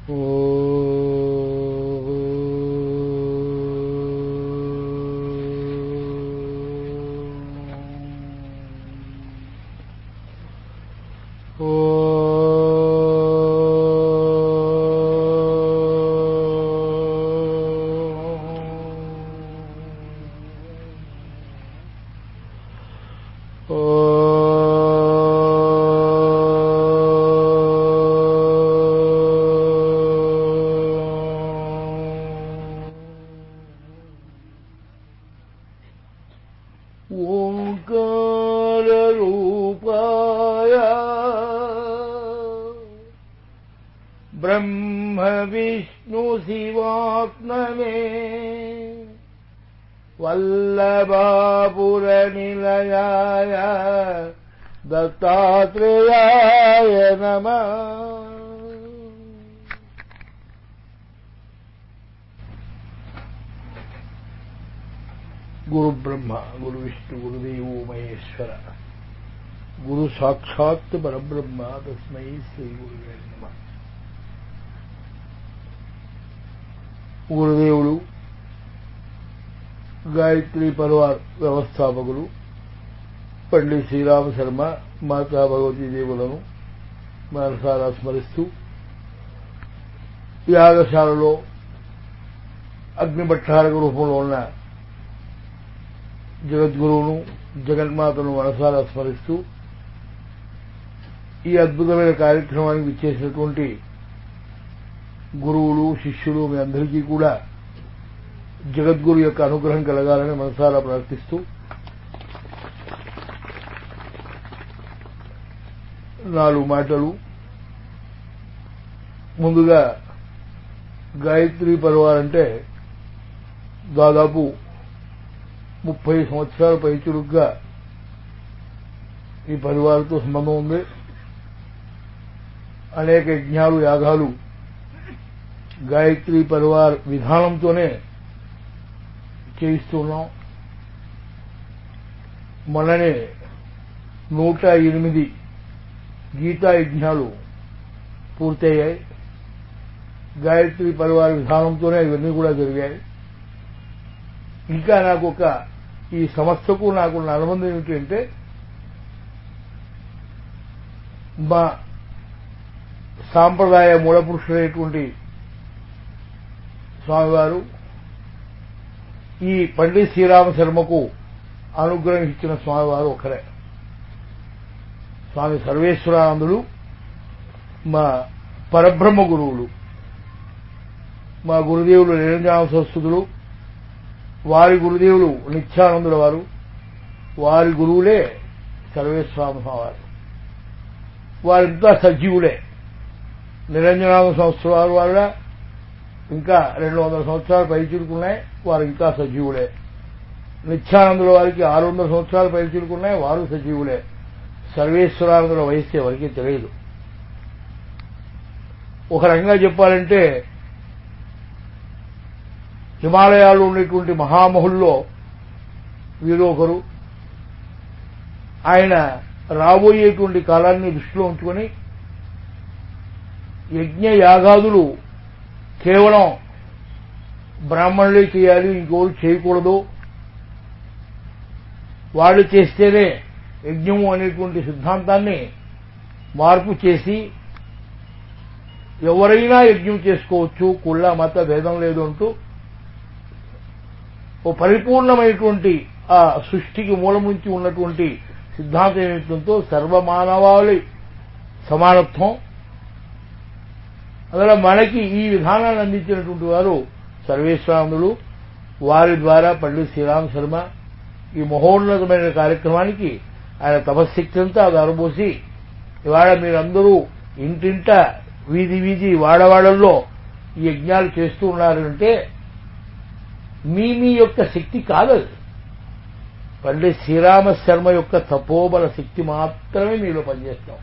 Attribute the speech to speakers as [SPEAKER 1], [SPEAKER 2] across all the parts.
[SPEAKER 1] ओङ्काररूपाय ब्रह्मविष्णुशिवात्मने वल्लभापुरनिलयाय दत्तात्रेयाय नमः గురు బ్రహ్మ గురు విష్ణు గురుదేవో మహేశ్వర గురు సాక్షాత్ పరబ్రహ్మ తస్మై శ్రీ గురువే నమ గురుదేవుడు గాయత్రి పర్వార్ వ్యవస్థాపకులు పండిత్ శ్రీరామ శర్మ మాతా భగవతీ దేవులను మనసారా స్మరిస్తూ యాగశాలలో అగ్నిభట్టారక రూపంలో ఉన్న జగద్గురువును జగన్మాతను మనసారా స్మరిస్తూ ఈ అద్భుతమైన కార్యక్రమానికి ఇచ్చేసినటువంటి గురువులు శిష్యులు మీ అందరికీ కూడా జగద్గురు యొక్క అనుగ్రహం కలగాలని మనసారా ప్రార్థిస్తూ నాలుగు మాటలు ముందుగా గాయత్రి పర్వాలంటే దాదాపు ముప్పై సంవత్సరాల పైచురుగ్గా ఈ పరివారంతో సంబంధం ఉంది అనేక యజ్ఞాలు యాగాలు గాయత్రి పరివార్ విధానంతోనే చేయిస్తున్నాం మొన్ననే నూట ఎనిమిది గీతా యజ్ఞాలు పూర్తయ్యాయి గాయత్రి పరివార విధానంతోనే ఇవన్నీ కూడా జరిగాయి ఇంకా నాకు ఒక ఈ సంస్థకు నాకున్న అనుబంధం ఏమిటంటే మా సాంప్రదాయ మూలపురుషుడైనటువంటి స్వామివారు ఈ పండిత్ శ్రీరామ శర్మకు అనుగ్రహం ఇచ్చిన స్వామివారు ఒకరే స్వామి సర్వేశ్వరానందుడు మా పరబ్రహ్మ గురువులు మా గురుదేవులు నిరంజన సంస్కృతులు వారి గురుదేవులు నిత్యానందుల వారు వారి గురువులే సర్వేశ్వరామ వారు వారింతా సజీవులే నిరంజనామ సంవత్సరం వారు వాళ్ళ ఇంకా రెండు వందల సంవత్సరాలు పైచిలుకున్నాయి వారు ఇంకా సజీవులే నిత్యానందుల వారికి ఆరు వందల సంవత్సరాలు పైచిలుకున్నాయి వారు సజీవులే సర్వేశ్వరానందుల వయస్సు ఎవరికీ తెలియదు ఒక రకంగా చెప్పాలంటే హిమాలయాల్లో ఉండేటువంటి మహామహుల్లో వీరు ఒకరు ఆయన రాబోయేటువంటి కాలాన్ని దృష్టిలో ఉంచుకొని యజ్ఞ యాగాదులు కేవలం బ్రాహ్మణులే చేయాలి ఇంకోరు చేయకూడదు వాళ్ళు చేస్తేనే యజ్ఞము అనేటువంటి సిద్ధాంతాన్ని మార్పు చేసి ఎవరైనా యజ్ఞం చేసుకోవచ్చు కుళ్ళ మత భేదం లేదు అంటూ ఓ పరిపూర్ణమైనటువంటి ఆ సృష్టికి మూలం నుంచి ఉన్నటువంటి సిద్ధాంతం ఏమిటంతో సర్వమానవాళి సమానత్వం అందులో మనకి ఈ విధానాన్ని అందించినటువంటి వారు సర్వేశ్వరానందులు వారి ద్వారా పండిత్ శ్రీరామ్ శర్మ ఈ మహోన్నతమైన కార్యక్రమానికి ఆయన తపశక్తి అంతా అది అనుభూసి ఇవాళ మీరందరూ ఇంటింట వీధి వీధి వాడవాడల్లో ఈ యజ్ఞాలు చేస్తూ ఉన్నారంటే మీ మీ యొక్క శక్తి కాదది పండిత్ శ్రీరామ శర్మ యొక్క తపోబల శక్తి మాత్రమే మీలో పనిచేస్తాం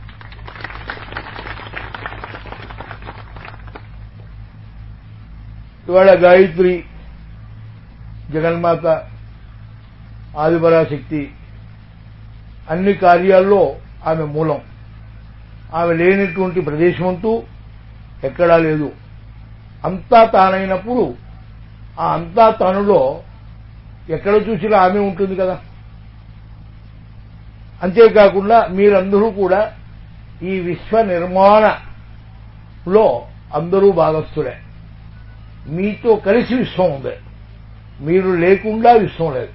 [SPEAKER 1] ఇవాళ గాయత్రి జగన్మాత ఆదిపరాశక్తి అన్ని కార్యాల్లో ఆమె మూలం ఆమె లేనటువంటి ప్రదేశమంటూ ఎక్కడా లేదు అంతా తానైనప్పుడు ఆ అంతా తనులో ఎక్కడ చూసినా ఆమె ఉంటుంది కదా అంతేకాకుండా మీరందరూ కూడా ఈ విశ్వ నిర్మాణలో అందరూ భాగస్థులే మీతో కలిసి విశ్వం ఉంది మీరు లేకుండా విశ్వం లేదు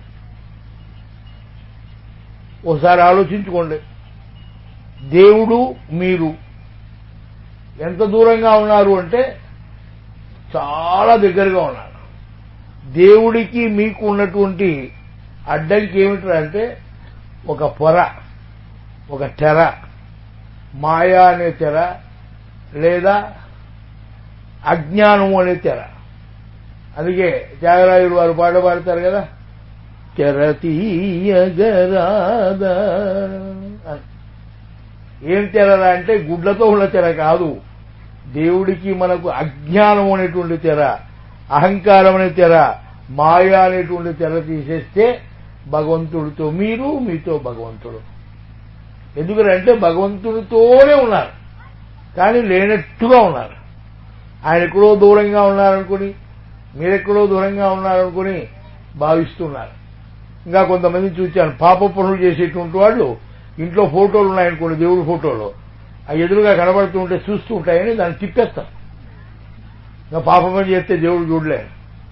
[SPEAKER 1] ఒకసారి ఆలోచించుకోండి దేవుడు మీరు ఎంత దూరంగా ఉన్నారు అంటే చాలా దగ్గరగా ఉన్నారు దేవుడికి మీకు ఉన్నటువంటి అడ్డంకి ఏమిట్రా అంటే ఒక పొర ఒక తెర మాయా అనే తెర లేదా అజ్ఞానము అనే తెర అందుకే త్యాగరాజులు వారు పాట పాడతారు కదా తెర తీయగరాదా అని. ఏం తెరరా అంటే గుడ్లతో ఉన్న తెర కాదు దేవుడికి మనకు అజ్ఞానం అనేటువంటి తెర అహంకారం అనే తెర మాయా అనేటువంటి తెర తీసేస్తే భగవంతుడితో మీరు మీతో భగవంతుడు ఎందుకంటే భగవంతుడితోనే ఉన్నారు కానీ లేనట్టుగా ఉన్నారు ఆయన ఎక్కడో దూరంగా ఉన్నారనుకుని మీరెక్కడో దూరంగా ఉన్నారనుకుని భావిస్తున్నారు ఇంకా కొంతమంది చూశాను పాప పనులు చేసేటువంటి వాళ్ళు ఇంట్లో ఫోటోలు ఉన్నాయనుకోండి దేవుడి ఫోటోలు ఆ ఎదురుగా కనబడుతూ ఉంటే చూస్తూ ఉంటాయని దాన్ని తిప్పేస్తారు ఇంకా పాప పని చేస్తే దేవుడు చూడలే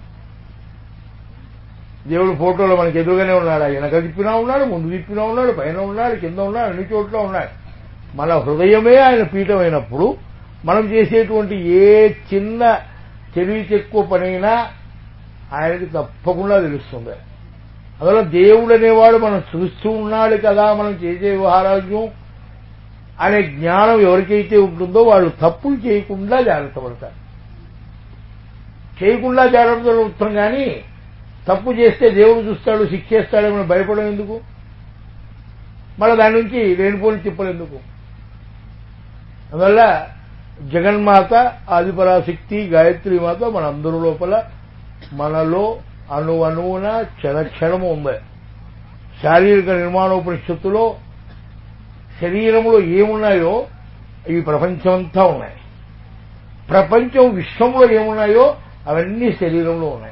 [SPEAKER 1] దేవుడు ఫోటోలో మనకి ఎదురుగానే ఉన్నాడు ఆయన వెనక తిప్పినా ఉన్నాడు ముందు తిప్పినా ఉన్నాడు పైన ఉన్నాడు కింద ఉన్నాడు అన్ని చోట్ల ఉన్నాడు మన హృదయమే ఆయన పీఠమైనప్పుడు మనం చేసేటువంటి ఏ చిన్న తెలివి చెక్కువ పనైనా ఆయనకి తప్పకుండా తెలుస్తుంది అందువల్ల దేవుడు అనేవాడు మనం చూస్తూ ఉన్నాడు కదా మనం చేసే వ్యవహారాజ్యం అనే జ్ఞానం ఎవరికైతే ఉంటుందో వాళ్ళు తప్పులు చేయకుండా జాగ్రత్త పడతారు చేయకుండా జాగ్రత్త పడుతాం కానీ తప్పు చేస్తే దేవుడు చూస్తాడు శిక్షేస్తాడేమో భయపడడం ఎందుకు మళ్ళీ దాని నుంచి లేనిపోని తిప్పలు ఎందుకు అందువల్ల జగన్మాత ఆదిపరాశక్తి గాయత్రి మాత మన అందరి లోపల మనలో అణు అణువున క్షణక్షణము ఉంది శారీరక నిర్మాణోపనిషత్తులో శరీరంలో ఏమున్నాయో ఇవి ప్రపంచమంతా ఉన్నాయి ప్రపంచం విశ్వంలో ఏమున్నాయో అవన్నీ శరీరంలో ఉన్నాయి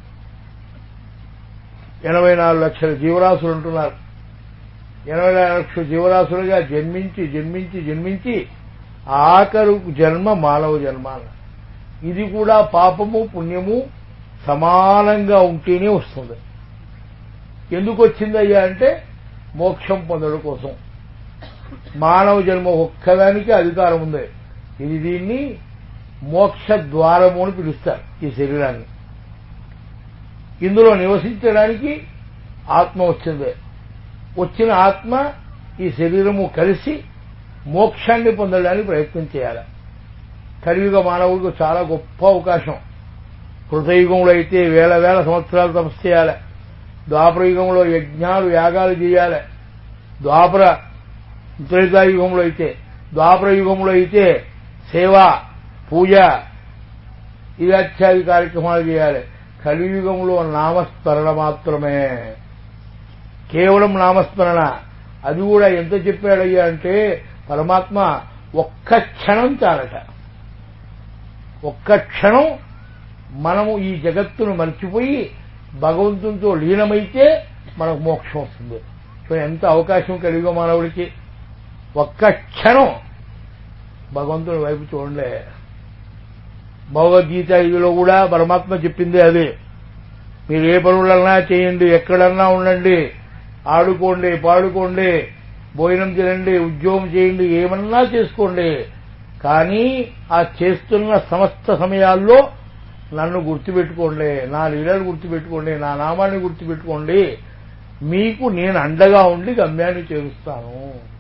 [SPEAKER 1] ఎనభై నాలుగు లక్షల జీవరాశులు ఉంటున్నారు ఎనభై నాలుగు లక్షల జీవరాశులుగా జన్మించి జన్మించి జన్మించి ఆఖరు జన్మ మానవ జన్మ అన్నారు. ఇది కూడా పాపము పుణ్యము సమానంగా ఉంటేనే వస్తుంది ఎందుకు వచ్చిందయ్యా అంటే మోక్షం పొందడం కోసం మానవ జన్మ ఒక్కదానికి అధికారం ఉంది ఇది దీన్ని మోక్ష ద్వారము అని పిలుస్తారు ఈ శరీరాన్ని ఇందులో నివసించడానికి ఆత్మ వచ్చింది వచ్చిన ఆత్మ ఈ శరీరము కలిసి మోక్షాన్ని పొందడానికి ప్రయత్నం చేయాలి కలియుగ మానవుడికి చాలా గొప్ప అవకాశం కృతయుగంలో అయితే వేల వేల సంవత్సరాలు తపస్సు చేయాలి ద్వాపరయుగంలో యజ్ఞాలు యాగాలు చేయాలి ద్వాపర త్రేతాయుగంలో అయితే ద్వాపర యుగంలో అయితే సేవ పూజ ఇదాత్యాది కార్యక్రమాలు చేయాలి కలియుగంలో నామస్మరణ మాత్రమే కేవలం నామస్మరణ అది కూడా ఎంత చెప్పాడయ్యా అంటే పరమాత్మ ఒక్క క్షణం చాలట ఒక్క క్షణం మనము ఈ జగత్తును మర్చిపోయి భగవంతునితో లీనమైతే మనకు మోక్షం వస్తుంది సో ఎంత అవకాశం కలిగో మానవుడికి ఒక్క క్షణం భగవంతుని వైపు చూడలే భగవద్గీత ఇదిలో కూడా పరమాత్మ చెప్పింది అదే మీరు ఏ పనులన్నా చేయండి ఎక్కడన్నా ఉండండి ఆడుకోండి పాడుకోండి భోజనం తినండి ఉద్యోగం చేయండి ఏమన్నా చేసుకోండి కానీ ఆ చేస్తున్న సమస్త సమయాల్లో నన్ను గుర్తుపెట్టుకోండి నా లీలలు గుర్తుపెట్టుకోండి నా నామాన్ని గుర్తుపెట్టుకోండి మీకు నేను అండగా ఉండి గమ్యాన్ని చేరుస్తాను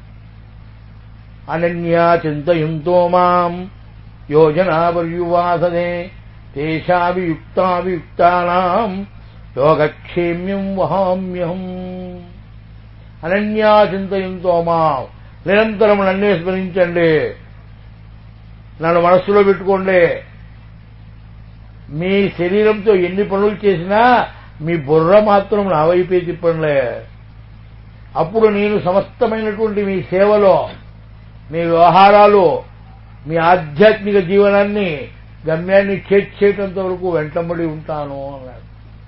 [SPEAKER 1] అనన్యా చింతయుంతో మాం యోజనావర్యువాసనే తేషాభియుక్తాభియుక్తానాం యోగక్షేమ్యం వహామ్యహం అనన్యా చింతయంతో మాం నిరంతరం నన్నే స్మరించండి నన్ను మనస్సులో పెట్టుకోండి మీ శరీరంతో ఎన్ని పనులు చేసినా మీ బుర్ర మాత్రం నా వైపే తిప్పండిలే అప్పుడు నేను సమస్తమైనటువంటి మీ సేవలో మీ వ్యవహారాలు మీ ఆధ్యాత్మిక జీవనాన్ని గమ్యాన్ని చేర్చేటంత వరకు వెంటబడి ఉంటాను అన్నాడు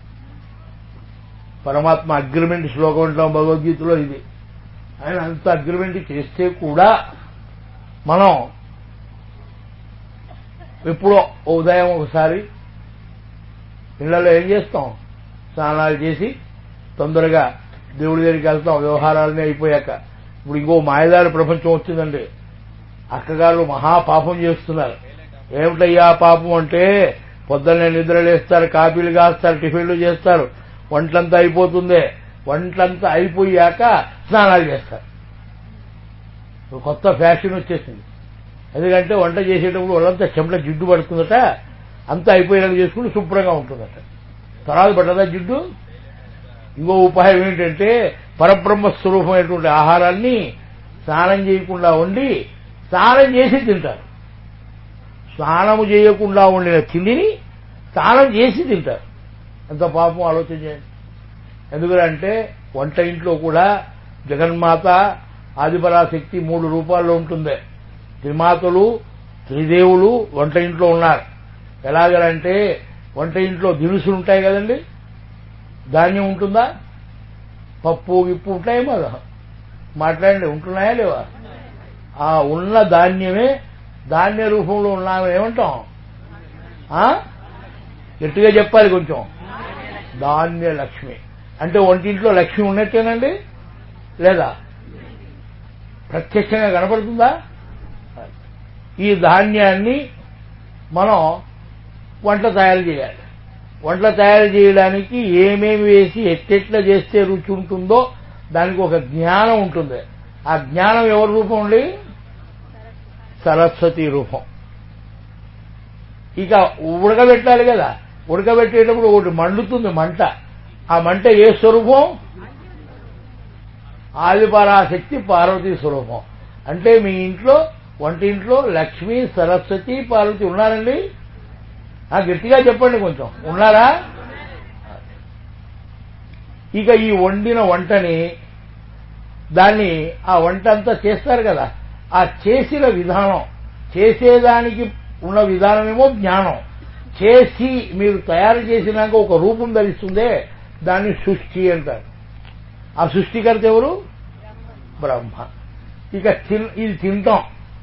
[SPEAKER 1] పరమాత్మ అగ్రిమెంట్ శ్లోకం ఉంటాం భగవద్గీతలో ఇది ఆయన అంత అగ్రిమెంట్ చేస్తే కూడా మనం ఎప్పుడో ఉదయం ఒకసారి ఇళ్లలో ఏం చేస్తాం స్నానాలు చేసి తొందరగా దేవుడి దగ్గరికి వెళ్తాం వ్యవహారాలన్నీ అయిపోయాక ఇప్పుడు ఇంకో మాయదారి ప్రపంచం వచ్చిందండి అక్కగారు మహాపాపం చేస్తున్నారు ఏమిటయ్యా పాపం అంటే పొద్దున్నే నిద్రలేస్తారు కాపీలు కాస్తారు టిఫిన్లు చేస్తారు వంటంతా అయిపోతుంది వంటంతా అయిపోయాక స్నానాలు చేస్తారు ఇప్పుడు కొత్త ఫ్యాషన్ వచ్చేసింది ఎందుకంటే వంట చేసేటప్పుడు వాళ్ళంతా చెమట జిడ్డు పడుతుందట అంతా అయిపోయినాక చేసుకుంటే శుభ్రంగా ఉంటుందట తర్వాత పట్టదా జిడ్డు ఇంకో ఉపాయం ఏంటంటే పరబ్రహ్మ స్వరూపమైనటువంటి ఆహారాన్ని స్నానం చేయకుండా వండి స్నానం చేసి తింటారు స్నానము చేయకుండా వండిన తిండిని స్నానం చేసి తింటారు ఎంత పాపం ఆలోచన చేయండి ఎందుకంటే వంట ఇంట్లో కూడా జగన్మాత ఆదిపరాశక్తి మూడు రూపాల్లో ఉంటుంది త్రిమాతలు త్రిదేవులు వంట ఇంట్లో ఉన్నారు ఎలాగంటే వంట ఇంట్లో దినుసులు ఉంటాయి కదండి ధాన్యం ఉంటుందా పప్పు గిప్పు ఉంటాయి మరి మాట్లాడండి ఉంటున్నాయా లేవా ఆ ఉన్న ధాన్యమే ధాన్య రూపంలో ఉన్నామని ఏమంటాం ఆ? గట్టిగా చెప్పాలి కొంచెం ధాన్య లక్ష్మి అంటే వంటింట్లో లక్ష్మి ఉన్నట్టేనండి లేదా ప్రత్యక్షంగా కనపడుతుందా ఈ ధాన్యాన్ని మనం వంట తయారు చేయాలి వంట తయారు చేయడానికి ఏమేమి వేసి ఎట్టెట్లా చేస్తే రుచి ఉంటుందో దానికి ఒక జ్ఞానం ఉంటుంది ఆ జ్ఞానం ఎవరి రూపం అండి సరస్వతి రూపం ఇక ఉడకబెట్టాలి కదా ఉడకబెట్టేటప్పుడు ఒకటి మండుతుంది మంట ఆ మంట ఏ స్వరూపం ఆదిపరాశక్తి పార్వతీ స్వరూపం అంటే మీ ఇంట్లో వంటింట్లో లక్ష్మి సరస్వతి పార్వతి ఉన్నారండి ఆ గట్టిగా చెప్పండి కొంచెం ఉన్నారా ఇక ఈ వండిన వంటని దాన్ని ఆ వంట అంతా చేస్తారు కదా ఆ చేసిన విధానం చేసేదానికి ఉన్న విధానమేమో జ్ఞానం చేసి మీరు తయారు చేసినాక ఒక రూపం ధరిస్తుందే దాన్ని సృష్టి అంటారు ఆ సృష్టికర్త ఎవరు బ్రహ్మ ఇక తిన్ ఇది తింటాం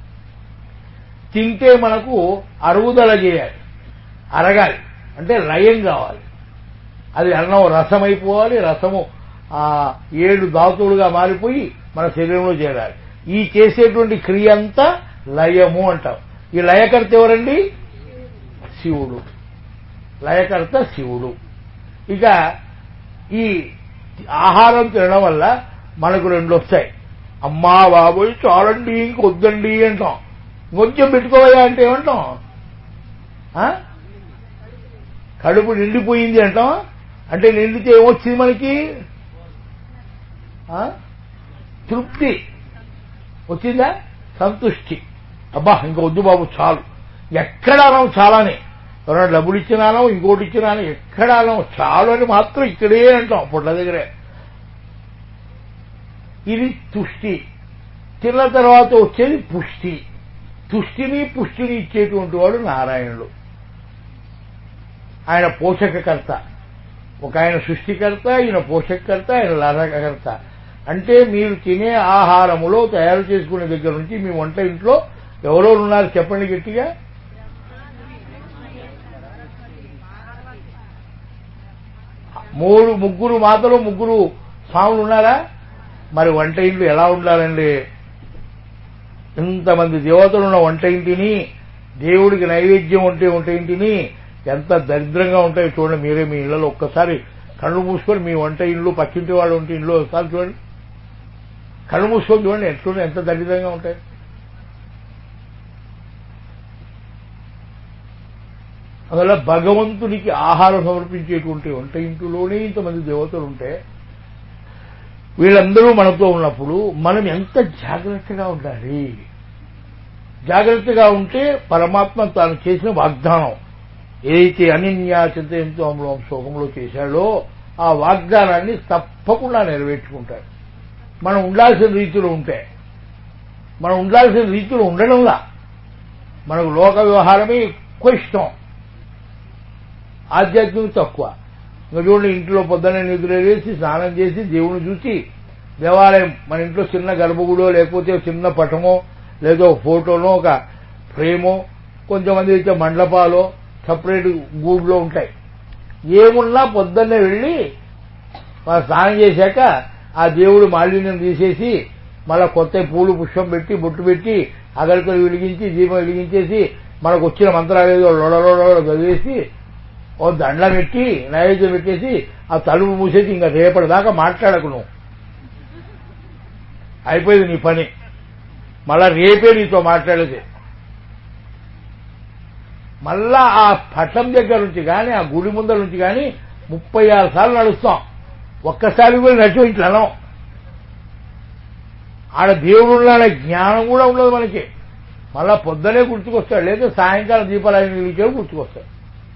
[SPEAKER 1] తింటే మనకు అరుగుదల చేయాలి అరగాలి అంటే లయం కావాలి అది అన్నం రసం అయిపోవాలి రసము ఆ ఏడు ధాతువులుగా మారిపోయి మన శరీరంలో చేరాలి ఈ చేసేటువంటి క్రియ అంతా లయము అంటాం ఈ లయకర్త ఎవరండి శివుడు లయకర్త శివుడు ఇక ఈ ఆహారం తినడం వల్ల మనకు రెండు వస్తాయి అమ్మా బాబోయ్ చాలండి ఇంకొద్దండి అంటాం కొంచెం పెట్టుకోవయా అంటే ఏమంటాం ఆ? కడుపు నిండిపోయింది అంటాం అంటే నిండితే ఏమొచ్చింది మనకి ఆ? తృప్తి వచ్చిందా సంతుష్టి అబ్బా ఇంకా వద్దు బాబు చాలు ఎక్కడ అనం చాలానే ఎవరైనా డబ్బులు ఇచ్చినానో ఇంకోటి ఇచ్చినానో ఎక్కడ అనం చాలు అని మాత్రం ఇక్కడే అంటాం పొట్ల దగ్గరే ఇది తుష్టి తిన్న తర్వాత వచ్చేది పుష్టి తుష్టిని పుష్టిని ఇచ్చేటువంటి వాడు నారాయణుడు ఆయన పోషకకర్త ఒక ఆయన సృష్టికర్త ఈయన పోషకకర్త ఆయన లాభకర్త అంటే మీరు తినే ఆహారములో తయారు చేసుకునే దగ్గర నుంచి మీ వంట ఇంట్లో ఎవరెవరు ఉన్నారు చెప్పండి గట్టిగా మూడు ముగ్గురు మాతలు ముగ్గురు స్వాములు ఉన్నారా మరి వంట ఇంట్లో ఎలా ఉండాలండి ఇంతమంది దేవతలు ఉన్న వంట ఇంటిని దేవుడికి నైవేద్యం ఉంటే వంట ఇంటిని ఎంత దరిద్రంగా ఉంటాయో చూడండి మీరే మీ ఇళ్లలో ఒక్కసారి కళ్ళు మూసుకొని మీ వంట ఇల్లు పక్కింటి వాళ్ళు ఉంటే ఇల్లు ఒకసారి చూడండి కళ్ళు మూసుకొని చూడండి ఎట్లుంటే ఎంత దరిద్రంగా ఉంటాయి అందువల్ల భగవంతునికి ఆహారం సమర్పించేటువంటి వంట ఇంటిలోనే ఇంతమంది దేవతలు ఉంటే వీళ్ళందరూ మనతో ఉన్నప్పుడు మనం ఎంత జాగ్రత్తగా ఉండాలి జాగ్రత్తగా ఉంటే పరమాత్మ తాను చేసిన వాగ్దానం ఏదైతే అనన్యా చింతయంతో అమలో శోకంలో చేశాడో ఆ వాగ్దానాన్ని తప్పకుండా నెరవేర్చుకుంటాడు మనం ఉండాల్సిన రీతిలో ఉంటే మనం ఉండాల్సిన రీతిలో ఉండడంలా మనకు లోక వ్యవహారమే ఎక్కువ ఇష్టం ఆధ్యాత్మికత తక్కువ ఇంకా చూడండి ఇంట్లో పొద్దున్నే నిద్రలేసి స్నానం చేసి దేవుని చూసి దేవాలయం మన ఇంట్లో చిన్న గర్భగుడో లేకపోతే చిన్న పటమో లేదో ఒక ఫోటోనో ఒక ఫ్రేమో కొంతమంది అయితే మండపాలో సపరేట్ గూడులో ఉంటాయి ఏమున్నా పొద్దున్నే వెళ్ళి వాళ్ళు స్నానం చేశాక ఆ దేవుడు మాలిన్యం తీసేసి మళ్ళా కొత్త పూలు పుష్పం పెట్టి బొట్టు పెట్టి అగరికలు వెలిగించి దీపం వెలిగించేసి మనకు వచ్చిన మంత్రాలు ఏదో లొడలోడ చదివేసి ఓ దండ పెట్టి నైవేద్యం పెట్టేసి ఆ తలుపు మూసేసి ఇంకా రేపటిదాకా మాట్లాడకు నువ్వు అయిపోయింది నీ పని మళ్ళా రేపే నీతో మాట్లాడేది మళ్ళా ఆ పట్టం దగ్గర నుంచి కానీ ఆ గుడి ముందర నుంచి కానీ ముప్పై ఆరు సార్లు నడుస్తాం ఒక్కసారి కూడా నడిచి ఇట్లా అనం ఆడ దేవుడు ఉన్నాడనే జ్ఞానం కూడా ఉండదు మనకి మళ్ళా పొద్దునే గుర్తుకొస్తాడు లేదా సాయంకాలం దీపాలయం వెలిగించే గుర్తుకొస్తాడు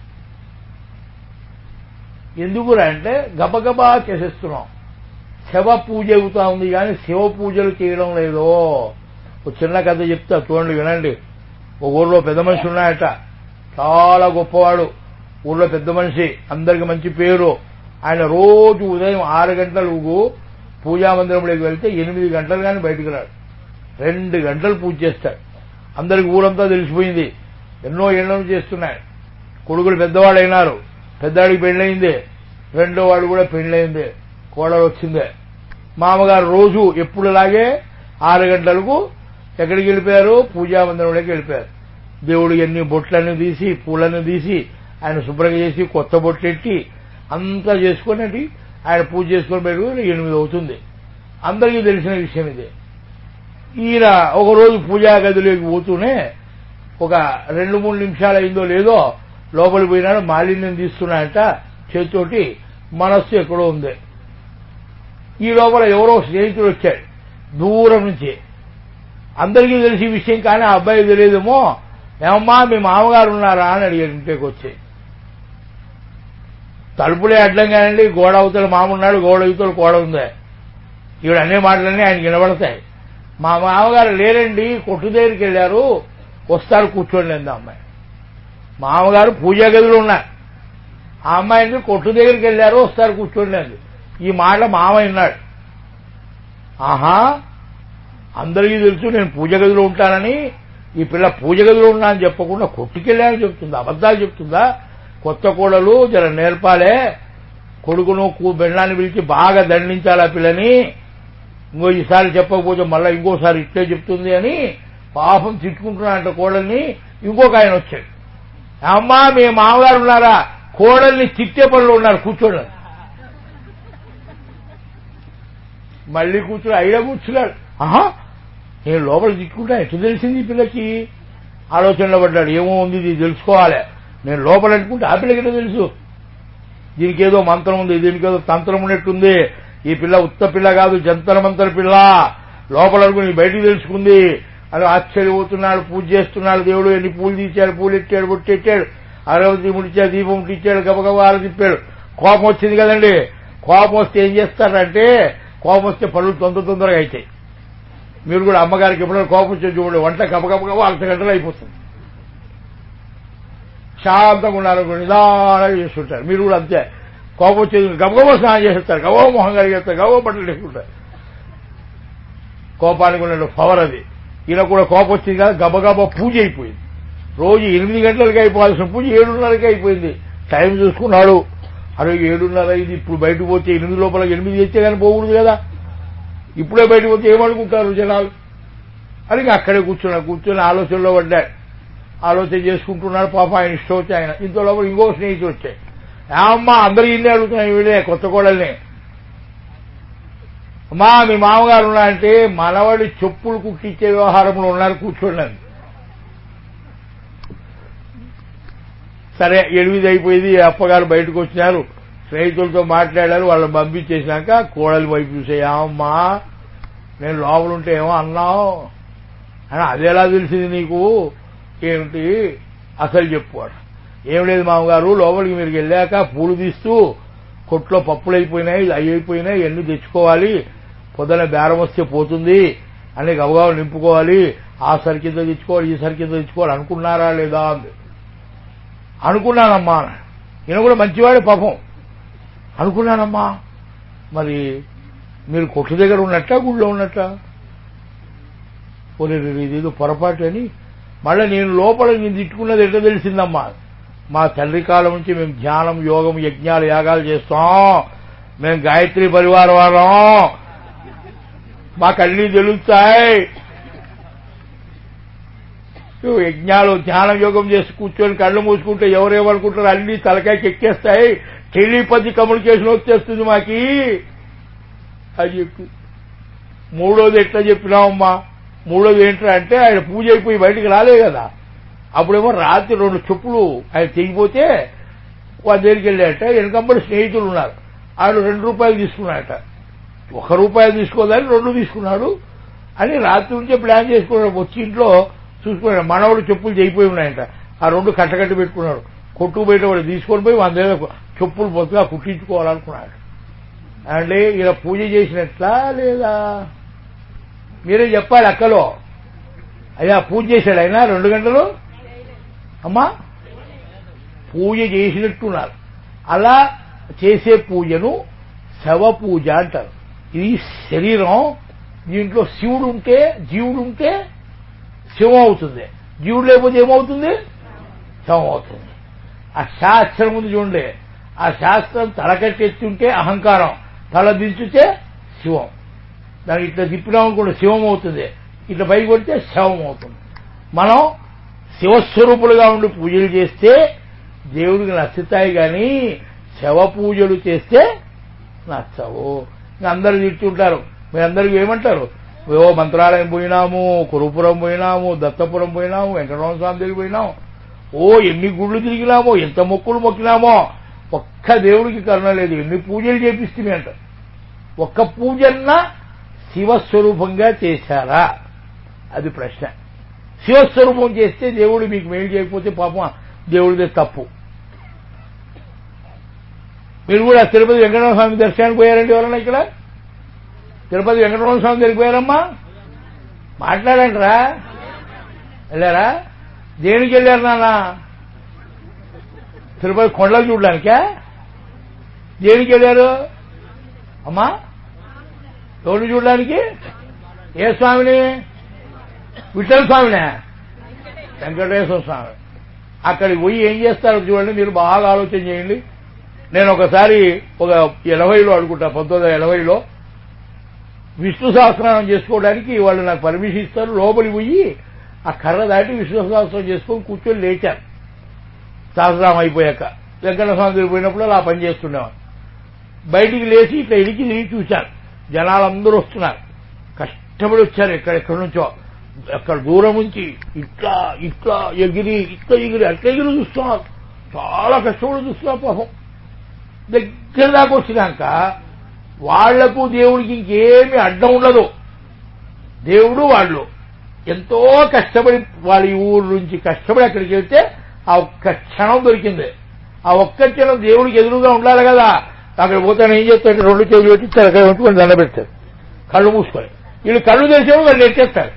[SPEAKER 1] ఎందుకురా అంటే గబగబా చేసేస్తున్నాం శవ పూజ అవుతా ఉంది కానీ శివ పూజలు చేయడం లేదో ఒక చిన్న కథ చెప్తా చూడండి వినండి ఒక ఊళ్ళో పెద్ద మనిషి ఉన్నాయట చాలా గొప్పవాడు ఊళ్ళో పెద్ద మనిషి అందరికి మంచి పేరు ఆయన రోజు ఉదయం ఆరు గంటలకు పూజా మందిరంలోకి వెళ్తే ఎనిమిది గంటలు కానీ బయటకు రాడు రెండు గంటలు పూజ చేస్తాడు అందరికి ఊరంతా తెలిసిపోయింది ఎన్నో ఏళ్ల నుంచి చేస్తున్నాయి కొడుకులు పెద్దవాడైనారు పెద్దవాడికి పెళ్ళయింది రెండో వాడు కూడా పెళ్ళయింది కోడలు వచ్చిందే మామగారు రోజు ఎప్పుడులాగే ఆరు గంటలకు ఎక్కడికి వెళ్ళిపోయారు పూజా మందిరంలోకి వెళ్ళిపోయారు దేవుడు ఎన్ని బొట్లన్నీ తీసి పూలన్నీ తీసి ఆయన శుభ్రంగా చేసి కొత్త బొట్లెట్టి అంతా చేసుకుని ఆయన పూజ చేసుకొని బయటకు ఎనిమిది అవుతుంది అందరికీ తెలిసిన విషయం ఇది ఈయన ఒకరోజు పూజా గదిలోకి పోతూనే ఒక రెండు మూడు నిమిషాలు అయిందో లేదో లోపలికి పోయినాడు మాలిన్యం తీస్తున్నాడంట చేతితోటి మనస్సు ఎక్కడో ఉంది ఈ లోపల ఎవరో స్నేహితుడు వచ్చాడు దూరం నుంచి అందరికీ తెలిసి విషయం కానీ ఆ అబ్బాయి తెలియదేమో ఏమమ్మా మీ మామగారు ఉన్నారా అని అడిగాడు ఇంటికి వచ్చి తలుపులే అడ్డం కానండి గోడ అవతల మామ ఉన్నాడు గోడ అవతల గోడ ఉంది ఈవిడ అనే మాటలన్నీ ఆయనకి వినబడతాయి మా మామగారు లేరండి కొట్టు దగ్గరికి వెళ్ళారు వస్తారు కూర్చోండి అంది అమ్మాయి మామగారు పూజా గదిలో ఉన్నారు ఆ అమ్మాయిని కొట్టు దగ్గరికి వెళ్ళారు వస్తారు కూర్చోండి అంది ఈ మాట మామ విన్నాడు ఆహా అందరికీ తెలుసు నేను పూజ గదిలో ఉంటానని ఈ పిల్ల పూజ గదిలో ఉన్నా అని చెప్పకుండా కొట్టుకెళ్ళాలని చెప్తుందా అబద్ధాలు చెప్తుందా కొత్త కోడలు జర నేర్పాలే కొడుకును కూ- బెండాన్ని పిలిచి బాగా దండించాలి ఆ పిల్లని ఇంకో ఈసారి చెప్పకపోతే మళ్ళీ ఇంకోసారి ఇట్లే చెప్తుంది అని పాపం తిట్టుకుంటున్నాడంట కోడల్ని ఇంకొక ఆయన వచ్చాడు అమ్మా మీ మామగారు ఉన్నారా కోడల్ని తిట్టే పనులు ఉన్నారు కూర్చోండి మళ్ళీ కూర్చొని అయినా కూర్చున్నాడు ఆహా నేను లోపల తిట్టుకుంటా ఎట్లా తెలిసింది ఈ పిల్లకి ఆలోచనలో పడ్డాడు ఏమో ఉంది ఇది తెలుసుకోవాలి నేను లోపల అనుకుంటే ఆ పిల్లకి ఎట్లా తెలుసు దీనికి ఏదో మంత్రం ఉంది దీనికి ఏదో తంత్రం ఉన్నట్టుంది ఈ పిల్ల ఉత్త పిల్ల కాదు జంతర మంతర పిల్ల లోపల అనుకుని బయటికి తెలుసుకుంది అని ఆశ్చర్యపోతున్నాడు పూజ చేస్తున్నాడు దేవుడు ఎన్ని పూలు తీశాడు పూలు ఎట్టాడు బొట్టెట్టాడు అరవతి ముడిచాడు దీపం ముట్టించాడు గబగబా ఆలు తిప్పాడు కోపం వచ్చింది కదండి కోపం వస్తే ఏం చేస్తారంటే కోపం వస్తే పనులు తొందర తొందరగా అవుతాయి మీరు కూడా అమ్మగారికి ఎప్పుడైనా కోపం వచ్చే చూడండి వంట గబగబగబా అర్ధ గంటలు అయిపోతుంది శాంతంగా ఉండాలనుకోండి నిదానంగా చేస్తుంటారు మీరు కూడా అంతే కోపం వచ్చేది గబగబా స్నానం చేస్తారు గబగబ మొహం కడిగేస్తారు గబగబ బట్టలు వేసుకుంటారు కోపానికి ఉన్న పవర్ అది ఈయన కూడా కోపం వచ్చింది కదా గబగబా పూజ అయిపోయింది రోజు ఎనిమిది గంటలకి అయిపోవాల్సిన పూజ ఏడున్నరకి అయిపోయింది టైం చూసుకున్నాడు అరే ఏడున్నర ఇది ఇప్పుడు బయటకు పోతే ఎనిమిది లోపల ఎనిమిది చేస్తే కానీ పోకూడదు కదా ఇప్పుడే బయటకు పోతే ఏమనుకుంటారు జనాలు అని ఇంకా అక్కడే కూర్చున్నా కూర్చొని ఆలోచనలో పడ్డాడు ఆలోచన చేసుకుంటున్నాడు పాప ఆయన ఇష్టం వచ్చి ఆయన ఇంత లోపల ఇంకో స్నేహితుడు వచ్చాయి అమ్మా అందరూ ఇల్లు అడుగుతున్నాయి వీళ్ళే కొత్త కోడల్ని అమ్మా మీ మామగారు ఉన్నారంటే మనవాడి చెప్పులు కుట్టించే వ్యవహారంలో ఉన్నారు కూర్చోండి సరే ఎనిమిది అయిపోయింది అప్పగారు బయటకు వచ్చినారు స్నేహితులతో మాట్లాడారు వాళ్ళని పంపించేసినాక కోడలి వైపు చూసేయమ్మా నేను లోపల ఉంటే ఏమో అన్నావు అని అది ఎలా తెలిసింది నీకు ఏమిటి అసలు చెప్పువాడు ఏం లేదు మామగారు లోపలికి మీరు వెళ్ళాక పూలు తీస్తూ కొట్లో పప్పులు అయిపోయినాయి అవి అయిపోయినాయి ఎన్ని తెచ్చుకోవాలి పొద్దున బేరం వస్తే పోతుంది అని గబగబా నింపుకోవాలి ఆ సరికింత తెచ్చుకోవాలి ఈ సరికింత తెచ్చుకోవాలి అనుకున్నారా లేదా అంది అనుకున్నానమ్మా అన్నాడు. ఈయన కూడా మంచివాడే పాపం అనుకున్నానమ్మా మరి మీరు కొట్టు దగ్గర ఉన్నట్ట గుళ్ళో ఉన్నట్ట పోనీ ఇదేదో పొరపాటు అని మళ్ళీ నేను లోపల నేను తిట్టుకున్నది ఎట్లా తెలిసిందమ్మా మా తండ్రి కాలం నుంచి మేము ధ్యానం యోగం యజ్ఞాలు యాగాలు చేస్తాం మేము గాయత్రి పరివారం వాళ్ళం మాకు అన్నీ తెలుస్తాయి నువ్వు యజ్ఞాలు ధ్యానం యోగం చేసి కూర్చొని కళ్ళు మూసుకుంటే ఎవరేమనుకుంటారు అన్ని తలకాయకి ఎక్కేస్తాయి టెలిపతి కమ్యూనికేషన్ వచ్చేస్తుంది మాకి అని చెప్పి మూడోది ఎట్లా చెప్పినావమ్మా మూడోది ఏంట్రా అంటే ఆయన పూజ అయిపోయి బయటికి రాలే కదా అప్పుడేమో రాత్రి రెండు చెప్పులు ఆయన తెగిపోతే వాళ్ళ దగ్గరికి వెళ్ళాట వెనకంబడి స్నేహితులు ఉన్నారు ఆయన రెండు రూపాయలు తీసుకున్నాడట ఒక రూపాయలు తీసుకోదని రెండు తీసుకున్నాడు అని రాత్రి నుంచే ప్లాన్ చేసుకున్నాడు వచ్చి ఇంట్లో చూసుకున్నాడు మనవాడు చెప్పులు చేయిపోయి ఉన్నాయంట ఆ రెండు కట్టకట్టి పెట్టుకున్నాడు కొట్టు బయట వాడు తీసుకొని పోయి మన దగ్గర చెప్పులు పొద్దుగా కుట్టించుకోవాలనుకున్నాడు అంటే ఇలా పూజ చేసినట్లా లేదా మీరే చెప్పాలి అక్కలో అయ్యా పూజ చేశాడు అయినా రెండు గంటలు అమ్మా పూజ చేసినట్టున్నారు అలా చేసే పూజను శవ పూజ అంటారు ఇది శరీరం దీంట్లో శివుడు ఉంటే జీవుడు ఉంటే శివం అవుతుంది జీవుడు లేకపోతే ఏమవుతుంది శవం అవుతుంది ఆ శాస్త్రం ఉంది చూడండి ఆ శాస్త్రం తలకట్టెత్తుంటే అహంకారం తల దించితే శివం దానికి ఇట్లా తిప్పినాం అనుకుంటే శివం అవుతుంది ఇట్లా పై కొడితే శవం అవుతుంది మనం శివస్వరూపులుగా ఉండి పూజలు చేస్తే దేవుడికి నచ్చుతాయి కానీ శవ పూజలు చేస్తే నచ్చవు ఇంకా అందరు తిట్టుంటారు మీరందరికీ ఏమంటారు ఏవో మంత్రాలయం పోయినాము కురుపురం పోయినాము దత్తపురం పోయినాము వెంకటరమణ స్వామి దగ్గరికి పోయినాము ఓ ఎన్ని గుళ్ళు తిరిగినామో ఎంత మొక్కులు మొక్కినామో ఒక్క దేవుడికి కరుణ లేదు ఎన్ని పూజలు చేపిస్తుంది అంట ఒక్క పూజన్నా శివస్వరూపంగా చేశారా అది ప్రశ్న శివస్వరూపం చేస్తే దేవుడు మీకు మేలు చేయకపోతే పాపం దేవుడిదే తప్పు మీరు కూడా తిరుపతి వెంకటరమణ స్వామి దర్శనానికి పోయారండి ఎవరన్నా ఇక్కడ తిరుపతి వెంకటరమణ స్వామి దగ్గరికి పోయారమ్మా మాట్లాడండిరా వెళ్ళారా దేనికి వెళ్ళారు నాన్న తిరుపతి కొండలు చూడడానికా దేనికి వెళ్ళారు అమ్మా ఎవరిని చూడడానికి ఏ స్వామిని విఠల స్వామినే వెంకటేశ్వర స్వామి అక్కడికి పోయి ఏం చేస్తారో చూడండి మీరు బాగా ఆలోచన చేయండి నేను ఒకసారి ఒక ఎనభైలో అనుకుంటా పంతొమ్మిది వందల ఎనభైలో విష్ణు సహస్రనామం చేసుకోవడానికి వాళ్ళు నాకు పర్మిషన్ ఇస్తారు లోపలికి పోయి ఆ కర్ర దాటి విష్ణు సహస్రం చేసుకొని కూర్చొని లేచాను సహస్రనామం అయిపోయాక వెంకట స్వామి దగ్గరికి పోయినప్పుడు అలా పని చేస్తుండేవాడు బయటికి లేచి ఇట్లా ఇడికి తిరిగి చూశాను జనాలందరూ వస్తున్నారు కష్టపడి వచ్చారు ఎక్కడెక్కడి నుంచో అక్కడ దూరం నుంచి ఇట్లా ఇట్లా ఎగిరి ఇట్లా ఎగిరి అట్లా ఎగిరి చూస్తున్నారు చాలా కష్టపడి చూస్తున్నారు పాపం దగ్గర దాకా వచ్చినాక వాళ్లకు దేవుడికి ఇంకేమీ అడ్డం ఉండదు దేవుడు వాళ్ళు ఎంతో కష్టపడి వాళ్ళ ఈ ఊరు నుంచి కష్టపడి అక్కడికి వెళ్తే ఆ ఒక్క క్షణం దొరికింది ఆ ఒక్క క్షణం దేవుడికి ఎదురుగా ఉండాలి కదా అక్కడ పోతాను ఏం చేస్తాడు రెండు చెవులు పెట్టి తలకాయ ఉంచుకొని దండ పెడతారు కళ్ళు మూసుకొని వీళ్ళు కళ్ళు తెరిచేమో వాళ్ళు ఎట్టేస్తారు